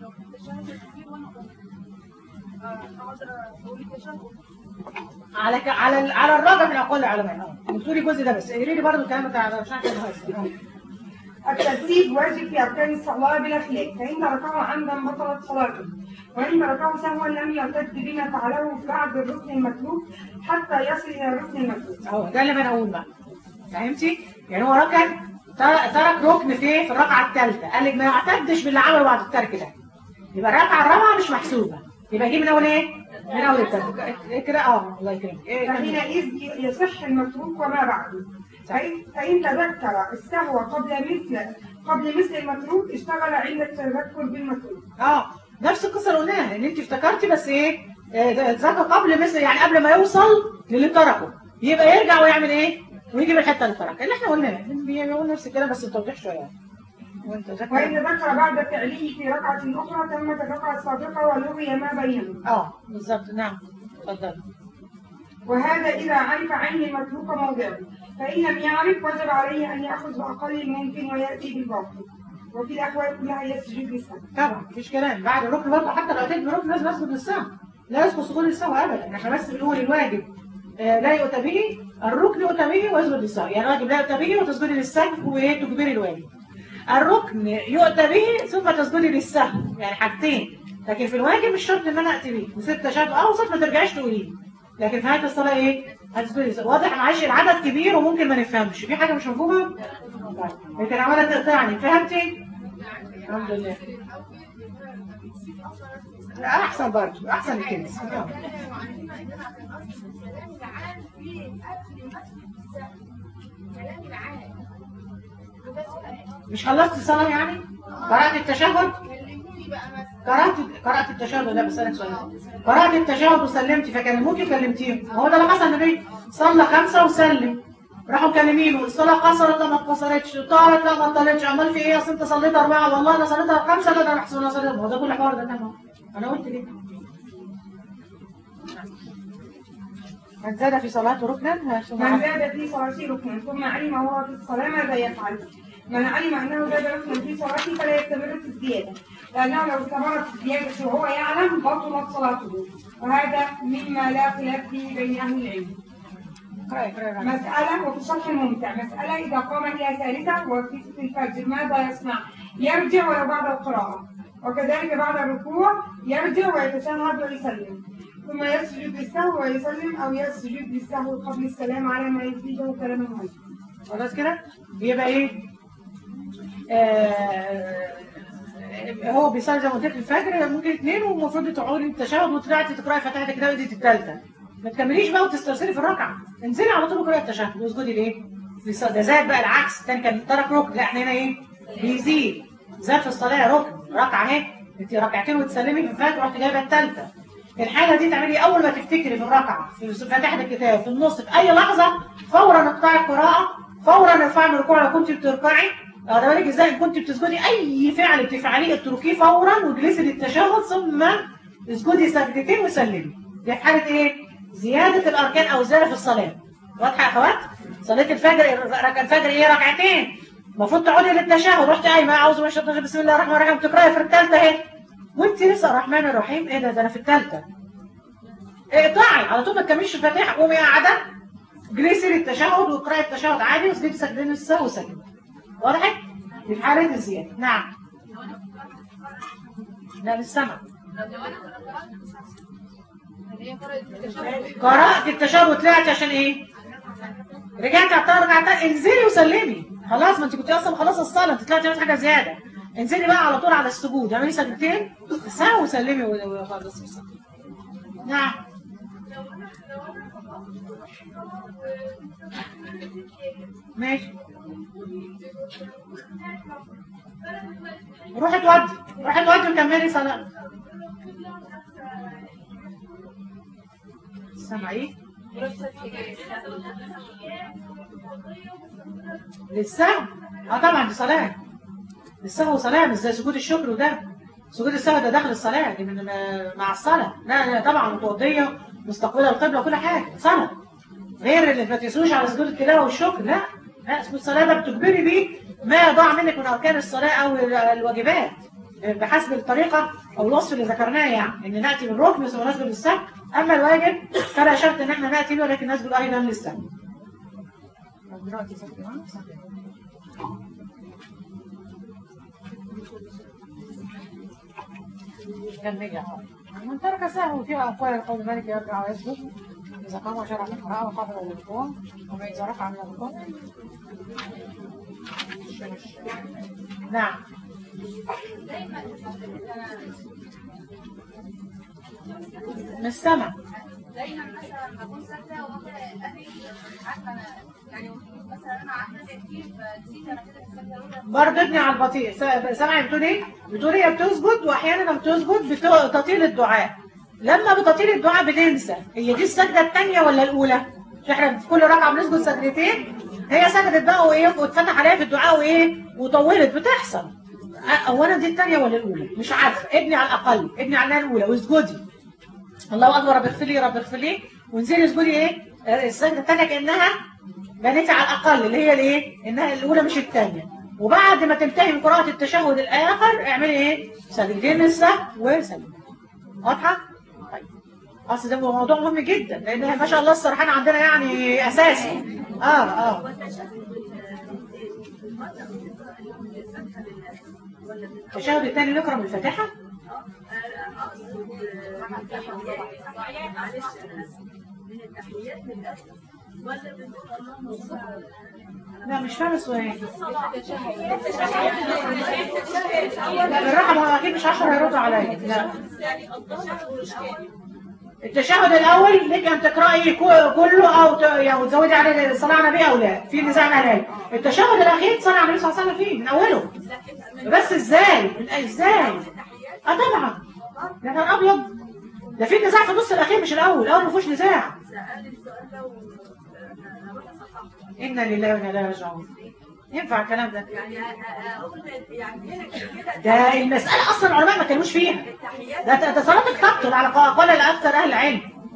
A: على ك... على ال... على الرابع من اقوال العلماء اه بتقولي الجزء ده بس قولي لي برضه الكلام بتاع مش عارفه الهيصة.
B: الترتيب واجب في أركان الصلاة بلا خلاف فإن تركه عمدا بطلت صلاته وإن تركه سهوا لم يرتد بما فعله بعد الركن المتروك حتى يصل إلى الركن المتروك
A: اهو ده اللي بنقول بقى فهمتي يعني هو ركن تر- ترك ركن في في الركعه الثالثه قال لك ما يعتدش باللي عمله بعد الترك ده يبقى الركعه الرابعه مش محسوبه يبقى يجيب من اول ايه من اول الترك إيه كده اه الله يكرمك إيه كده؟
B: فحينئذ يصح المتروك وما بعده فإن, فإن تذكر السهو قبل مثل قبل مثل المتروك اشتغل عند التذكر بالمتروك
A: اه نفس القصه اللي قلناها ان انت افتكرتي بس ايه آه، اتذكر قبل مثل يعني قبل ما يوصل للي تركه يبقى يرجع ويعمل ايه ويجيب الحته اللي تركها اللي احنا قلناها بيقول نفس الكلام بس التوضيح شويه يعني. وانت ذكر
B: وإن ذكر بعد فعله في ركعة أخرى تمت الركعة السابقة ولغي ما بينهم
A: اه بالظبط نعم اتفضل
B: وهذا إذا عرف عين المتروك موضعه فإن لم يعرف وجب عليه أن يأخذ بأقل الممكن ويأتي بالباقي وفي الأحوال كلها يسجد للسهو
A: طبعا مفيش كلام بعد الركن برضه حتى لو اتيت بركن لازم اسجد للسهو لا يسقط سجود السهو ابدا احنا بس بنقول الواجب آه، لا يؤتى به الركن يؤتى به ويسجد للسهو يعني الواجب لا يؤتى به وتسجدي للسهو وتجبري الواجب الركن يؤتى به ثم تسجدي للسهو يعني حاجتين لكن في الواجب مش شرط ان انا اتي به وست تشهد اوسط ما ترجعيش تقوليه لكن في نهايه الصلاه ايه هتسجدي للسهو واضح معلش العدد كبير وممكن ما نفهمش في حاجه مش مفهومه طيب. لكن عماله تقطعني فهمتي الحمد لله احسن برضه احسن الكنز آه. مش خلصت الصلاه يعني قرات التشهد قرات قرات التشهد لا بسالك سؤال قرات التشهد وسلمت فكلموكي كلمتيهم هو ده اللي حصل النبي صلى خمسه وسلم راحوا كلمينه الصلاه قصرت لا ما اتقصرتش طالت لا ما طالتش امال في ايه اصل انت صليت اربعه والله انا صليت خمسه لا ده انا محسوب انا صليت هو ده كل حوار ده تمام انا قلت ليه من زاد في صلاته ركنا
B: من زاد في صلاته ركنا ثم علم هو في الصلاة ماذا يفعل من علم أنه زاد ركنا في صلاته فلا يستمر في الزيادة لأنه لو استمر في الزيادة وهو يعلم بطلت صلاته وهذا مما لا خلاف فيه بين أهل العلم مسألة وفي الشرح الممتع مسألة إذا قام إلى ثالثة وفي في الفجر ماذا يصنع؟ يرجع ولو بعد القراءة وكذلك بعد الركوع يرجع ويتشهد ويسلم ثم يسجد للسهو ويسلم أو يسجد للسهو قبل السلام على ما يفيده كلام المؤلف
A: خلاص كده يبقى ايه آه هو بيصلي زي ما قلت لك الفجر ممكن اثنين والمفروض تقعدي التشهد وطلعتي تقراي فتحه كده ودي الثالثه ما تكمليش بقى وتسترسلي في الركعه انزلي على طول اقراي التشهد واسجدي ليه؟ لص- ده زاد بقى العكس الثاني كان ترك ركن لا احنا هنا ايه؟ بيزيد زاد في الصلاه ركن ركعه اهي انت ركعتين وتسلمي في الفجر رحت جايبه الثالثه الحاله دي تعملي اول ما تفتكري في الركعه في فاتحه الكتاب في النص في اي لحظه فورا اقطعي القراءه فورا ارفعي من الركوع لو كنت بتركعي واخده بالك ازاي إن كنت بتسجدي اي فعل بتفعليه اتركيه فورا واجلسي للتشهد ثم اسجدي سجدتين وسلمي دي في حاله ايه زياده الاركان او زياده في الصلاه واضحه يا اخوات صلاه الفجر ركعه الفجر ايه ركعتين المفروض تقعدي للتشهد رحت قايمه اعوذ بالله من الشيطان الرجيم، بسم الله الرحمن الرحيم تقراي في الثالثه اهي وانت لسه الرحمن الرحيم ايه ده ده انا في الثالثه اقطعي على طول ما تكمليش الفاتحه قومي قاعده جلسي للتشهد واقراي التشهد عادي واسجدي سجدين السهو وسجدي واضح؟ دي في حاله الزياده نعم لا للسمع
C: لو انا قرأت مش هحسن. اللي هي قرأت التشهد
A: قرأت التشهد وطلعت عشان ايه؟ رجعت على رجعت انزلي وسلمي خلاص ما انت كنت اصلا خلاص الصلاه انت طلعتي عملت حاجه زياده انزلي بقى على طول على السجود اعملي سجدتين ساعه وسلمي و- وخلاص الصلاة. نعم ماشي روحي تودي روحي تودي وكملي صلاه سامعين للسهو اه طبعا دي صلاه السهو صلاه مش زي سجود الشكر وده سجود السهو ده داخل الصلاه دي من مع الصلاه لا لا طبعا متوضيه مستقبله القبله وكل حاجه صلاه غير اللي ما تقيسوش على سجود التلاوه والشكر لا لا سجود الصلاه ده بتجبري بيه ما يضاع منك من اركان الصلاه او الواجبات بحسب الطريقه او الوصف اللي ذكرناه يعني ان ناتي بالركن ثم نسجد للسهو اما الواجب فلا شرط ان احنا ناتي به ولكن نسجد ايضا للسهو دلوقتي سجد معانا؟ سجد. كمل يا حبيبي. من ترك سهو في أقوال القول مالك يرجع ويسجد إذا قام وشرع من قراءة وقبل الركوع وما إذا رفع من الركوع نعم مش سمع
D: دايما مثلا بكون ساكته وافضل اهلي عارفه انا يعني مثلا انا عامله زي كتير فنسيت انا كده في السكته الاولى
A: برضه ابني على البطيء س- سامعي بتقول ايه؟ بتقول هي بتسجد واحيانا لما بتسجد بتطيل الدعاء لما بتطيل الدعاء بننسى هي دي السجده الثانيه ولا الاولى؟ مش احنا في كل ركعه بنسجد سجدتين هي سجدت بقى وايه واتفتح عليها في الدعاء وايه وطولت بتحصل أ- اولا دي الثانيه ولا الاولى؟ مش عارفه ابني على الاقل ابني على الاولى واسجدي الله اكبر رب اغفر لي رب اغفر لي وانزلي اسجدي ايه؟ آه، السجده الثانيه كانها بنيتي على الاقل اللي هي الايه؟ انها الاولى مش الثانيه وبعد ما تنتهي من قراءه التشهد الاخر اعملي ايه؟ سجدتين السهو وسلمي واضحه؟ طيب اصل ده موضوع مهم جدا لان ما شاء الله السرحان عندنا يعني اساسي اه اه التشهد الثاني نقرا من الفاتحه لا مش فاهمه السؤال لا بالراحه ما هو اكيد مش 10 هيردوا عليا لا التشهد الاول لك ان تقراي كو- كله او ت- يعني تزودي عليه الصلاه على النبي او لا في نزاع عليه التشهد الاخير صلاه على النبي صلى الله عليه وسلم فيه من اوله بس ازاي من ازاي اه طبعا ده كان ابيض ده في نزاع في النص الاخير مش الاول الاول ما فيهوش نزاع انا لله وانا اليه راجعون ينفع الكلام ده ده المساله اصلا العلماء ما كانوش فيها ده ده صلاتك تبطل على قول الاكثر اهل العلم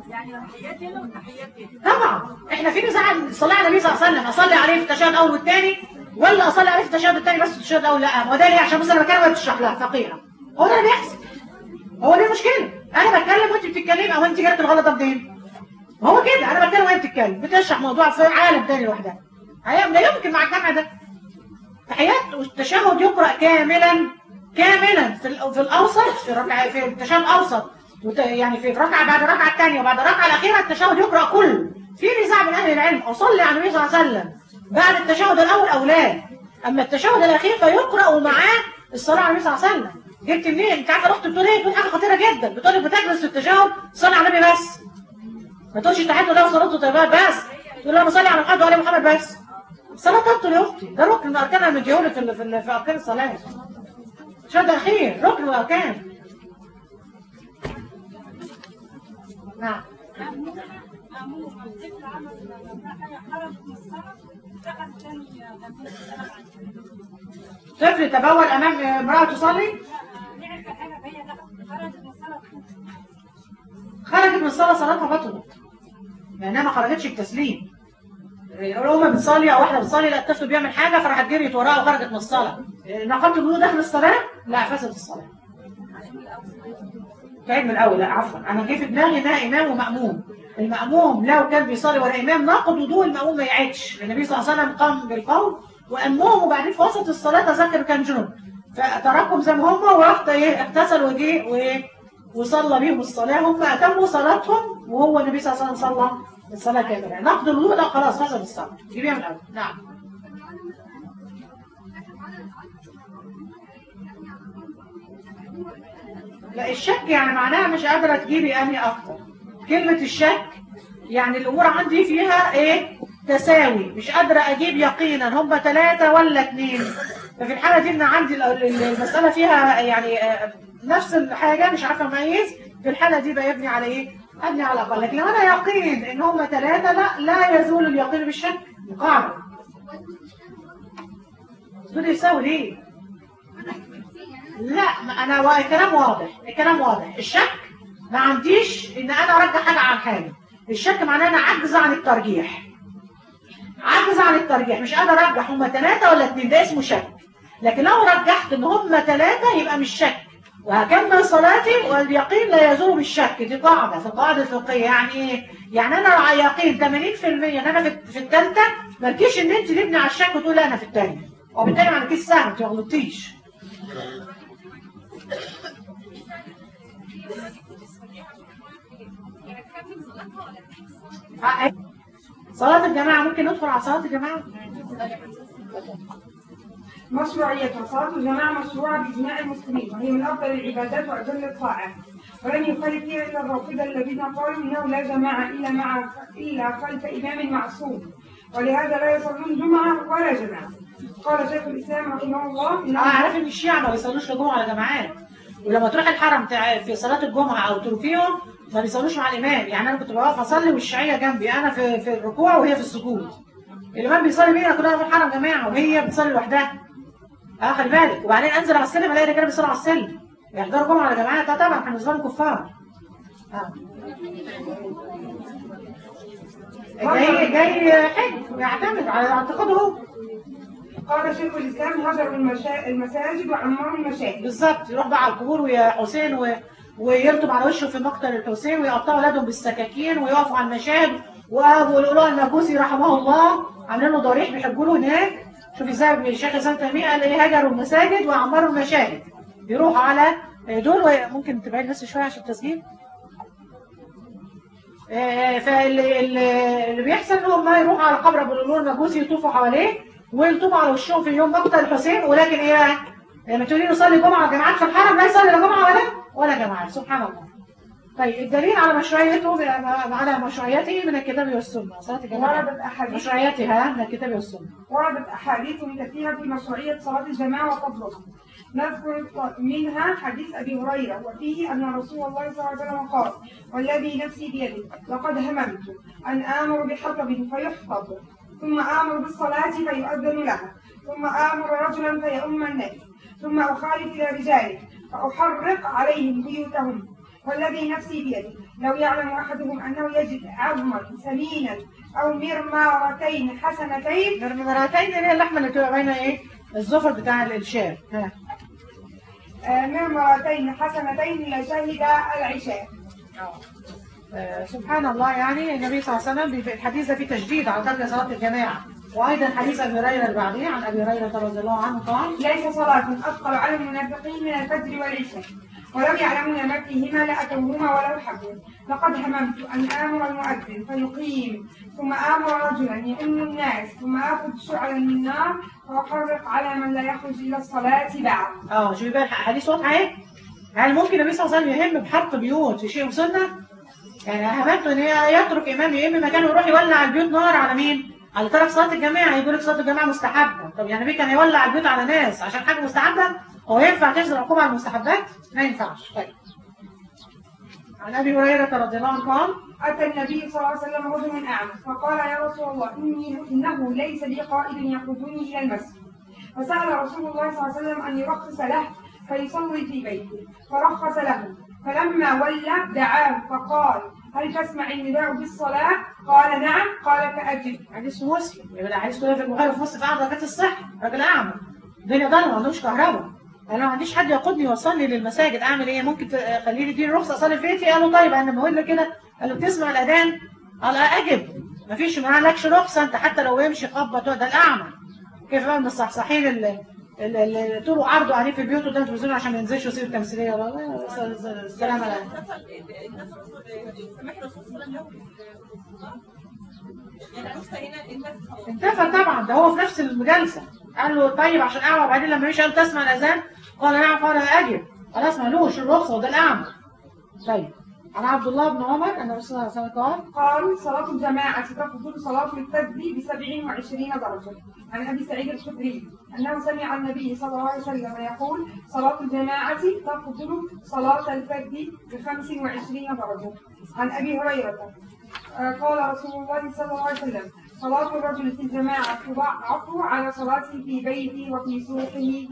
A: طبعا احنا في نزاع عن الصلاه على النبي صلى الله عليه وسلم اصلي عليه في التشهد الاول والثاني ولا اصلي عليه في التشهد الثاني بس في التشهد الاول لا ما هو ده ليه عشان مثلا مكان وهي بتشرح لها فقيره هو ده اللي بيحصل هو دي المشكله انا بتكلم وانت بتتكلمي او انت جبت الغلطه منين ما هو كده انا بتكلم وهي بتتكلم بتشرح موضوع في عالم تاني لوحدها هي لا يمكن مع الجمع ده تحيات والتشهد يقرأ كاملا كاملا في ال- في الأوسط في الركعة في التشهد الأوسط وت- يعني في الركعة بعد الركعة الثانية وبعد الركعة الأخيرة التشهد يقرأ كله في نزاع من أهل العلم أصلي على النبي صلى الله عليه وسلم بعد التشهد الأول أو لا أما التشهد الأخير فيقرأ معاه الصلاة على النبي صلى الله عليه وسلم جبت منين؟ أنت عارفة أختي بتقول إيه؟ بتقول حاجة خطيرة جدا بتقول بتجلس في التشهد صلي على النبي بس ما تقولش تحيات الله وصلاته طيبات بس تقول لها بصلي على محمد وعلى محمد بس الصلاة تبطل يا أختي ده ركن من أركان المديولة في ال- في ال- في أركان الصلاة شرط اخير ركن واركان نعم
E: عموما ذكر عمل لما خرجت من الصلاة دخل ثاني
A: طفل تبول امام امراه تصلي
E: لعب حاجة فهي دخلت خرجت من الصلاة
A: خرجت من الصلاه صلاتها بطلت لانها ما خرجتش بتسليم الأمة بتصلي أو واحدة بتصلي لا الطفل بيعمل حاجة فراحت جريت وراه وخرجت من الصلاة نقلت الوضوء داخل الصلاة لا فسد الصلاة تعيد من الأول لا عفوا أنا جه في دماغي ده إمام ومأموم المأموم لو كان بيصلي ورا إمام ناقض وضوء المأموم ما يعيدش النبي صلى الله عليه وسلم قام بالقول وأمهم وبعدين في وسط الصلاة تذكر كان جنوب فتركهم زي ما هم وراح ايه اغتسل وجه وايه وصلى بيهم الصلاة هم أتموا صلاتهم وهو النبي صلى الله عليه وسلم صلى الصلاة كاملة نقض الوضوء لا خلاص فسد الصلاة جيبيها من الأول نعم لا الشك يعني معناها مش قادرة تجيبي أني أكتر كلمة الشك يعني الأمور عندي فيها إيه تساوي مش قادرة أجيب يقينا هم ثلاثة ولا اثنين ففي الحالة دي إن عندي ال- ال- المسألة فيها يعني آه، نفس الحاجة مش عارفة أميز في الحالة دي بقى يبني على إيه؟ أبني على أقل لكن لو أنا يقين إن هم ثلاثة لا لا يزول اليقين بالشك قاعدة دول يساوي ليه؟ لا ما انا وا- الكلام واضح الكلام واضح الشك ما عنديش ان انا ارجح حاجه عن حاجه الشك معناه انا عجز عن الترجيح عجز عن الترجيح مش قادر ارجح هم ثلاثه ولا اثنين ده اسمه شك لكن لو رجحت ان هم ثلاثه يبقى مش شك وهكمل صلاتي واليقين لا يزول بالشك دي قاعده في القاعده الفقهيه يعني ايه؟ يعني انا على يقين 80% ان انا في في الثالثه مالكيش ان انت تبني على الشك وتقول لا انا في الثانيه وبالتالي ما عندكيش سهم انت ما غلطتيش آه، صلاة الجماعة ممكن ندخل على صلاة الجماعة؟
B: مشروعيتها صلاة الجماعة مشروعة بإجماع المسلمين وهي من أفضل العبادات وأجل الطاعات ولم يخالف فيها إلا الرافضة الذين قالوا إنه لا جماعة إلا مع إلا خلف إمام معصوم ولهذا لا يصلون جمعة ولا جماعة قال شيخ الإسلام رحمه الله
A: اه
B: إنه
A: عارف ان الشيعة ما بيصلوش الجمعة على جماعات ولما تروح الحرم تع- في صلاة الجمعة او تروفيهم ما بيصلوش مع الامام يعني انا كنت بقف اصلي والشيعية جنبي انا في في الركوع وهي في السجود الامام بيصلي بينا كلنا في الحرم جماعة وهي بتصلي لوحدها اه خلي بالك وبعدين انزل على السلم الاقي رجاله بيصلوا على السلم يحضروا جمعة على جماعات اه طبعا احنا بالنسبة لهم كفار اه جاي جاي حج يعتمد على اعتقاده هو
B: قال شيخ الإسلام هجروا المشا... المساجد وعمروا المشاهد
A: بالظبط يروح بقى على القبور ويا حسين و... ويرتب على وشه في مقتل الحسين ويقطعوا اولادهم بالسكاكين ويقفوا على المشاهد وابو الأولوة المجوسي رحمه الله عاملين له ضريح بيحبوا له هناك شوف ازاي الشيخ الاسلام تيميه قال ايه هجروا المساجد وعمروا المشاهد بيروحوا على دول ممكن تبعد بس شويه عشان التسجيل آه، فاللي اللي اللي بيحصل ان هم يروحوا على قبر ابو الأولوة المجوسي يطوفوا حواليه ويطوفوا على وشهم في يوم مقتل الحسين ولكن ايه بقى؟ لما تقولي له صلي جمعه جماعات في الحرم لا يصلي لا جمعه ولا ولا جماعات سبحان الله. طيب الدليل على مشروعيته على مشروعيته من الكتاب والسنه صلاه الجماعه
B: وردت أحاديث
A: مشروعيتها من الكتاب والسنه.
B: وردت أحاديث كثيرة في مشروعية صلاة الجماعة وفضلها نذكر منها حديث أبي هريرة وفيه أن رسول الله صلى الله عليه وسلم قال والذي نفسي بيده لقد هممت أن آمر بحطب فيحفظ ثم آمر بالصلاة فيؤذن لها ثم آمر رجلا فيؤم الناس ثم أخالف إلى رجاله فأحرق عليهم بيوتهم والذي نفسي بيده لو يعلم أحدهم أنه يجد عظما سمينا أو مرمارتين حسنتين
A: مرتين اللي هي اللحمه اللي بتبقى باينه ايه؟ الزفر بتاع الشاه ها
B: آه، مرمرتين حسنتين لشهد العشاء
A: آه، سبحان الله يعني النبي صلى الله عليه وسلم في الحديث ده فيه تشديد على ترك صلاه الجماعه وايضا حديث ابي هريره اللي بعديه عن ابي هريره رضي الله عنه قال
B: ليس صلاة أثقل على المنافقين من الفجر والعشاء ولو يعلمون ما فيهما لأتوهما ولو حبوا لقد هممت أن آمر المؤذن فيقيم ثم آمر رجلا يؤم الناس ثم آخذ شعلا من نار وأحرق على من لا يخرج إلى الصلاة بعد
A: اه شوفي بقى الحديث واضحه ايه؟ يعني ممكن النبي صلى الله عليه وسلم يهم بحرق بيوت في شيء سنه يعني هممته ان هي يترك امام يهم مكانه ويروح يولع البيوت نار على مين؟ على ترك صلاه الجماعه يقول لك صلاه الجماعه مستحبه طب يعني النبي كان يولع البيوت على ناس عشان حاجه مستحبه هو ينفع تحسب العقوبة على المستحبات؟ ما ينفعش طيب عن ابي هريره رضي الله عنه قال
B: أتى النبي صلى الله عليه وسلم رجل أعمى فقال يا رسول الله إني إنه ليس لي قائد يقودني إلى المسجد فسأل رسول الله صلى الله عليه وسلم أن يرخص له فيصلي في بيته فرخص له فلما ولى دعاه فقال هل تسمع النداء بالصلاة؟ قال نعم قال فأجب
A: حديث مسلم يبقى الحديث كله في البخاري وفي مسلم في عدد ركعات الصحة راجل أعمى الدنيا ضلمة ما عندوش كهرباء انا ما عنديش حد يقودني يوصلني للمساجد اعمل ايه ممكن تخليني اديني رخصه اصلي في بيتي قال له طيب انا بقول له كده قال له بتسمع الاذان قال اجب مفيش ما لكش رخصه انت حتى لو يمشي خبط ده الاعمى كيف بقى من الصحصحين اللي اللي طول وعرضه قاعدين في البيوت قدام التلفزيون عشان ما ينزلش يصير تمثيليه والله السلام عليكم انتفى طبعا ده هو في نفس الجلسه قال له طيب عشان اعمى وبعدين لما مشي قال تسمع الاذان قال نعم قال اجب خلاص مالوش الرخصه وده الاعمى طيب عن عبد الله بن عمر ان الرسول صلى الله عليه وسلم قال
B: قال صلاة الجماعة تفضل صلاة الفجر ب 27 درجة عن أبي سعيد الخدري أنه سمع النبي صلى الله عليه وسلم يقول صلاة الجماعة تفضل صلاة الفجر ب 25 درجة عن أبي هريرة آه، قال رسول الله صلى الله عليه وسلم صلاة الرجل في الجماعة تضاعف على صلاته في بيته وفي سوقه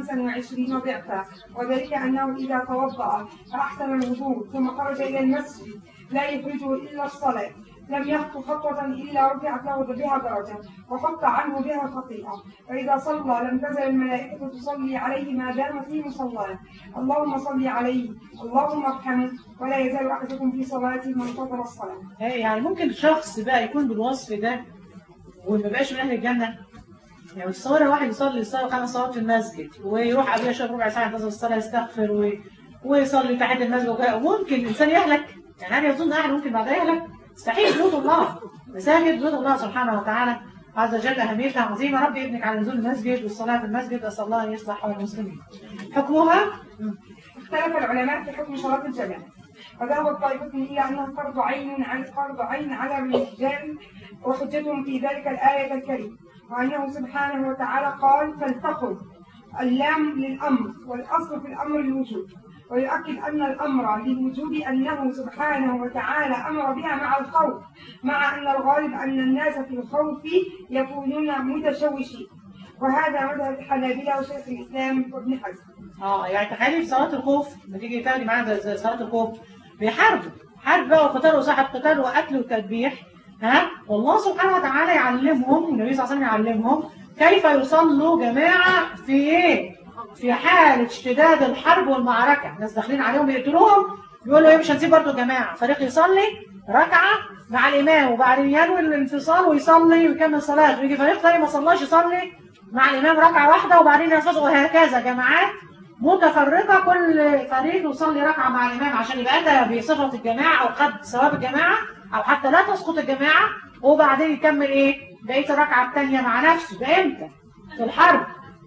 B: 25 ضعفا وذلك أنه إذا توضأ فأحسن الوضوء ثم خرج إلى المسجد لا يخرجه إلا الصلاة لم يخطو خطوة إلا رفعت له بها درجة وحط عنه بها خطيئة فإذا صلى لم تزل الملائكة تصلي عليه ما دام في مصلاه اللهم صل عليه اللهم ارحمه ولا يزال أحدكم في صلاته منتظر الصلاة
A: إيه يعني ممكن شخص بقى يكون بالوصف ده وما بقاش من اهل الجنه يعني الصورة واحد يصلي الصلاة خمس صلوات في المسجد ويروح قبلها شوية ربع ساعة ينتظر الصلاة يستغفر و... ويصلي تحت المسجد وكده وممكن الإنسان يهلك يعني هل يظن أحد ممكن بعدها يهلك؟ مستحيل بيوت الله مساجد بيوت الله سبحانه وتعالى عز وجل أهميتها عظيمة ربي ابنك على نزول المسجد والصلاة في المسجد أسأل الله أن يصلح حال المسلمين حكمها
B: اختلف العلماء في حكم صلاة الجماعة وذهب طائفة إلى أنها فرض عين على فرض عين على الرجال وحجتهم في ذلك الآية الكريمة وأنه سبحانه وتعالى قال فلتقل اللام للأمر والأصل في الأمر الوجوب ويؤكد أن الأمر للوجوب أنه سبحانه وتعالى أمر بها مع الخوف مع أن الغالب أن الناس في الخوف يكونون متشوشين وهذا مذهب الحنابلة وشيخ الإسلام وابن حزم
A: اه يعني تخيلي في صلاة الخوف لما تيجي تاخدي معانا زي- زي صلاة الخوف بيحاربوا حرب بقى وقتال وصاحب قتال وقتل وتذبيح ها والله سبحانه وتعالى يعلمهم والنبي صلى الله عليه وسلم يعلمهم كيف يصلوا جماعة في ايه؟ في حالة اشتداد الحرب والمعركة الناس داخلين عليهم يقتلوهم يقولوا ايه مش هنسيب برضه جماعة فريق يصلي ركعة مع الإمام وبعدين ينوي الانفصال ويصلي ويكمل صلاته ويجي فريق تاني ما صلاش يصلي مع الإمام ركعة واحدة وبعدين ينفصل وهكذا جماعات متفرقة كل فريق يصلي ركعة مع الإمام عشان يبقى أتى بصفة الجماعة أو خد ثواب الجماعة أو حتى لا تسقط الجماعة وبعدين يكمل إيه بقية الركعة التانية مع نفسه ده إمتى؟ في الحرب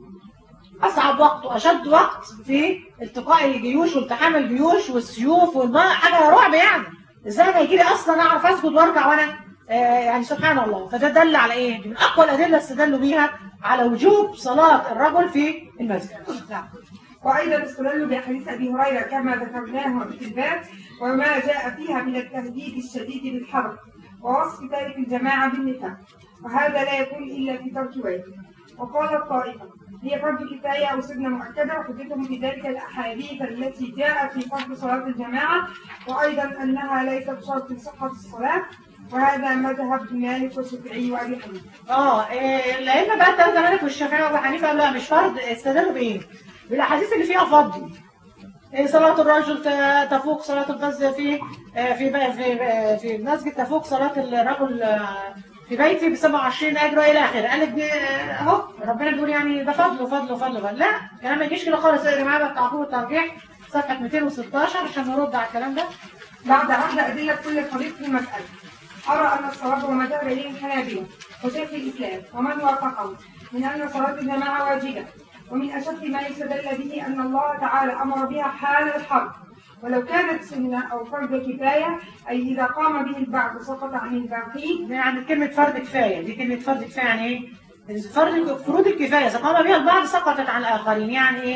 A: أصعب وقت وأشد وقت في التقاء الجيوش والتحام الجيوش والسيوف والماء حاجة رعب يعني إزاي أنا يجي لي أصلا أعرف أسجد وأركع وأنا آه يعني سبحان الله فده دل على إيه؟ دي من أقوى الأدلة استدلوا بيها على وجوب صلاة الرجل في المسجد نعم
B: وأيضا استدلوا بحديث أبي هريرة كما ذكرناه في الباب وما جاء فيها من التهديد الشديد بالحرب ووصف تارك الجماعة بالنفاق وهذا لا يكون إلا في ترك واجب وقال الطائفة هي فرض كفاية أو سنة مؤكدة وحجتهم في ذلك الأحاديث التي جاءت في فرض صلاة الجماعة وأيضا أنها ليست شرط لصحة الصلاة وهذا مذهب مالك والشافعي وأبي حنيفة
A: اه إيه، الائمه بقى الثلاثه مالك والشافعي وابو حنيفه قالوا لا مش فرض استدلوا بايه؟ بالاحاديث اللي فيها فضل إيه، صلاة الرجل ت- تفوق صلاة الفجر في آه، في بقى- في آه، في المسجد تفوق صلاة الرجل آه، في بيتي ب 27 اجر والى اخره قال لك دي آه، اهو ربنا بيقول يعني ده فضل وفضل وفضل وفضل. لا الكلام ما يجيش كده خالص يا جماعه بقى تعقيب والترجيح صفحه 216 عشان نرد على الكلام ده
B: بعد عرض أدلة كل فريق في المسألة أرى أن الصواب وما ذهب إليه الحنابلة وشيخ الإسلام ومن وافقه من أن صلاة الجماعة واجبة ومن أشد ما يستدل به أن الله تعالى أمر بها حال الحرب ولو كانت سنة أو فرض كفاية أي إذا قام به البعض سقط عن الباقين
A: يعني كلمة فرض كفاية دي كلمة فرض كفاية يعني ايه؟ فرض فروض الكفاية إذا قام بها البعض سقطت عن الآخرين يعني ايه؟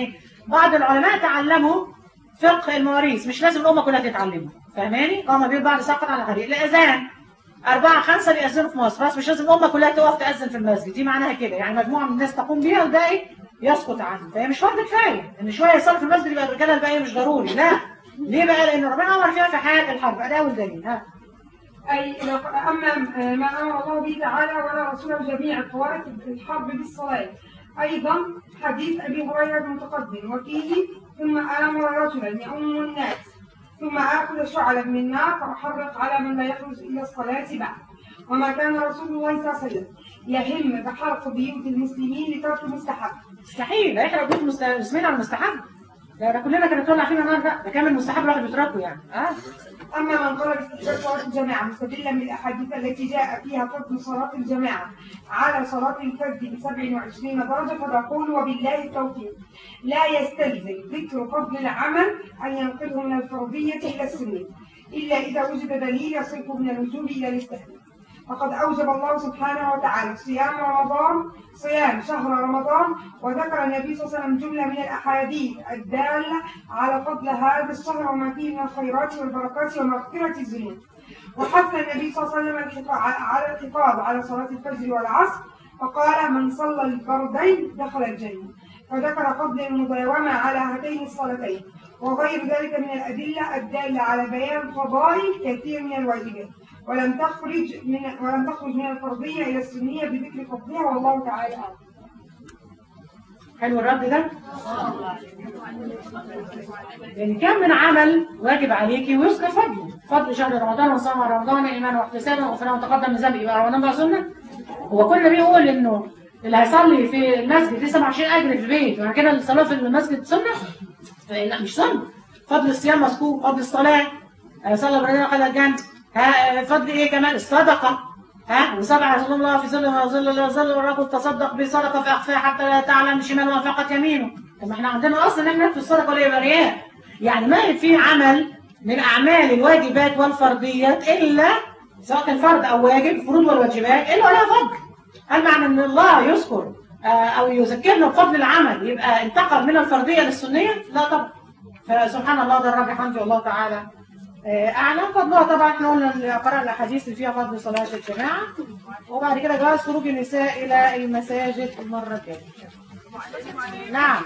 A: بعض العلماء تعلموا فقه المواريث مش لازم الامه كلها تتعلمه فاهماني قام به بعض سقط على غريق الاذان أربعة خمسة بيأذنوا في مصر بس مش لازم الأمة كلها تقف تأذن في المسجد دي معناها كده يعني مجموعة من الناس تقوم بيها والباقي يسقط عنه فهي مش فرض كفاية إن شوية يصلي في المسجد يبقى الرجالة الباقية مش ضروري لا ليه بقى؟ لأن ربنا أمر فيها في حال الحرب ده أول دليل ها
B: أي أما ما أمر الله به تعالى ولا رسوله جميعا فوارث الحرب بالصلاة أيضا حديث أبي هريرة المتقدم وفيه ثم آمر رجلا يؤم الناس ثم آخذ شعلا من النار فأحرق على من لا يخرج إلى الصلاة بعد وما كان رسول الله صلى الله عليه وسلم يهم بحرق بيوت المسلمين لترك المستحب
A: مستحيل احنا بيوت مسلمين على المستحب ده ده كلنا كانت تولع فينا نار بقى ده كامل مستحب الواحد بيتركه يعني اه
B: أما من قال باستحباب صلاة الجماعة مستدلا بالأحاديث التي جاء فيها فضل صلاة الجماعة على صلاة الفجر ب 27 درجة فنقول وبالله التوفيق لا يستلزم ذكر فضل العمل أن ينقله من الفرضية إلى السنة إلا إذا وجد دليل يصرف من الوجوب إلى الاستحباب فقد أوجب الله سبحانه وتعالى صيام رمضان صيام شهر رمضان وذكر النبي صلى الله عليه وسلم جملة من الأحاديث الدالة على فضل هذا الشهر وما فيه من الخيرات والبركات ومغفرة الذنوب وحث النبي صلى الله عليه وسلم الحفاظ- على الحفاظ على صلاة الفجر والعصر فقال من صلى الفردين دخل الجنة فذكر فضل المداومة على هاتين الصلاتين وغير ذلك من الأدلة الدالة على بيان فضائل كثير من الواجبات ولم تخرج من ولم تخرج من الفرضية إلى السنية بذكر فضلها والله تعالى أعلم.
A: حلو الرد ده يعني كم من عمل واجب عليكي ويذكر فضله فضل شهر رمضان وصوم رمضان ايمانا واحتسابا وغفران وتقدم من ذنب يبقى رمضان بقى سنه هو كل بيقول انه اللي هيصلي في المسجد ليه 27 اجر في البيت وبعد كده الصلاه في المسجد سنه لا مش سنه فضل الصيام مذكور فضل الصلاه آه، صلى ابراهيم قال الجنه ها آه، فضل ايه كمان الصدقه ها وسبع رسول الله في ظل ما ظل الله ظل والرجل تصدق بصدقه فاخفاها حتى لا تعلم شماله ما انفقت يمينه طب ما احنا عندنا اصلا ان احنا نكتب الصدقه ولا يبقى رياء يعني ما في عمل من اعمال الواجبات والفرضيات الا سواء كان فرض او واجب فروض والواجبات الا ولها فضل هل معنى ان الله يذكر آه، او يذكرنا بفضل العمل يبقى انتقل من الفرضيه للسنيه لا طبعا فسبحان الله ده الراجح عندي والله تعالى آه، اعلم فضلها طبعا احنا قلنا قرانا الاحاديث اللي فيها فضل صلاه الجماعه وبعد كده جواز خروج النساء الى المساجد المره الجايه نعم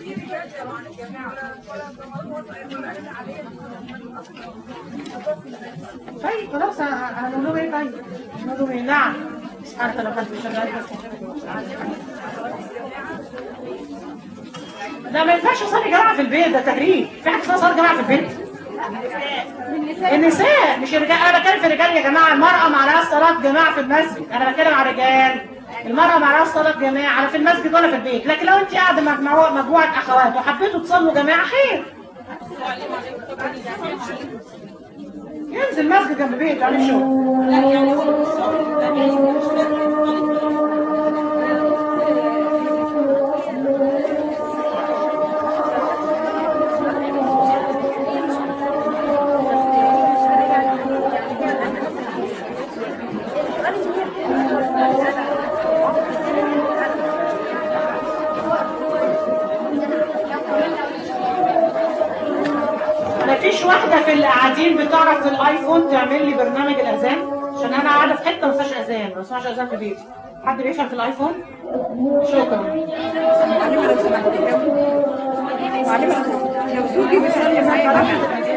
A: طيب خلاص هنقول لهم ايه طيب؟ هنقول لهم ايه؟ نعم سبحانك اللهم وبحمدك اشهد ان لا اله الا انت لا ما ينفعش اصلي جماعه في البيت ده تهريج في حاجه اسمها صلاه جماعه في البيت النساء مش الرجال انا بتكلم في الرجال يا جماعه المراه مع لها صلاه جماعه في المسجد انا بتكلم على الرجال المرأة مع لها صلاة جماعة لا في المسجد ولا في البيت لكن لو انت قاعدة مع مجموعة مجموعة أخوات وحبيتوا تصلوا جماعة خير ينزل مسجد جنب بيته يعمل شغل مفيش واحدة في اللي قاعدين بتعرف في الايفون تعمل لي برنامج الاذان عشان انا قاعدة في حتة ما فيهاش اذان ما بسمعش اذان في بيتي حد بيفهم في الايفون؟ شكرا
B: لو زوجي بيصلي معايا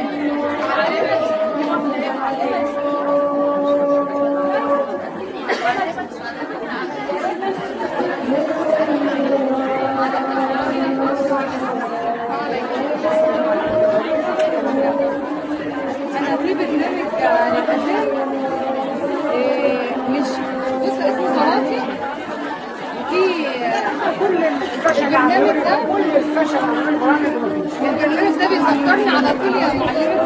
F: انا في برنامج للاذان إيه، مش جزء اسمه صلاتي وفي
A: كل الفشل
F: البرنامج ده
A: كل الفشل عن البرامج مفيش
F: البرنامج ده بيفكرني على طول يا معلمة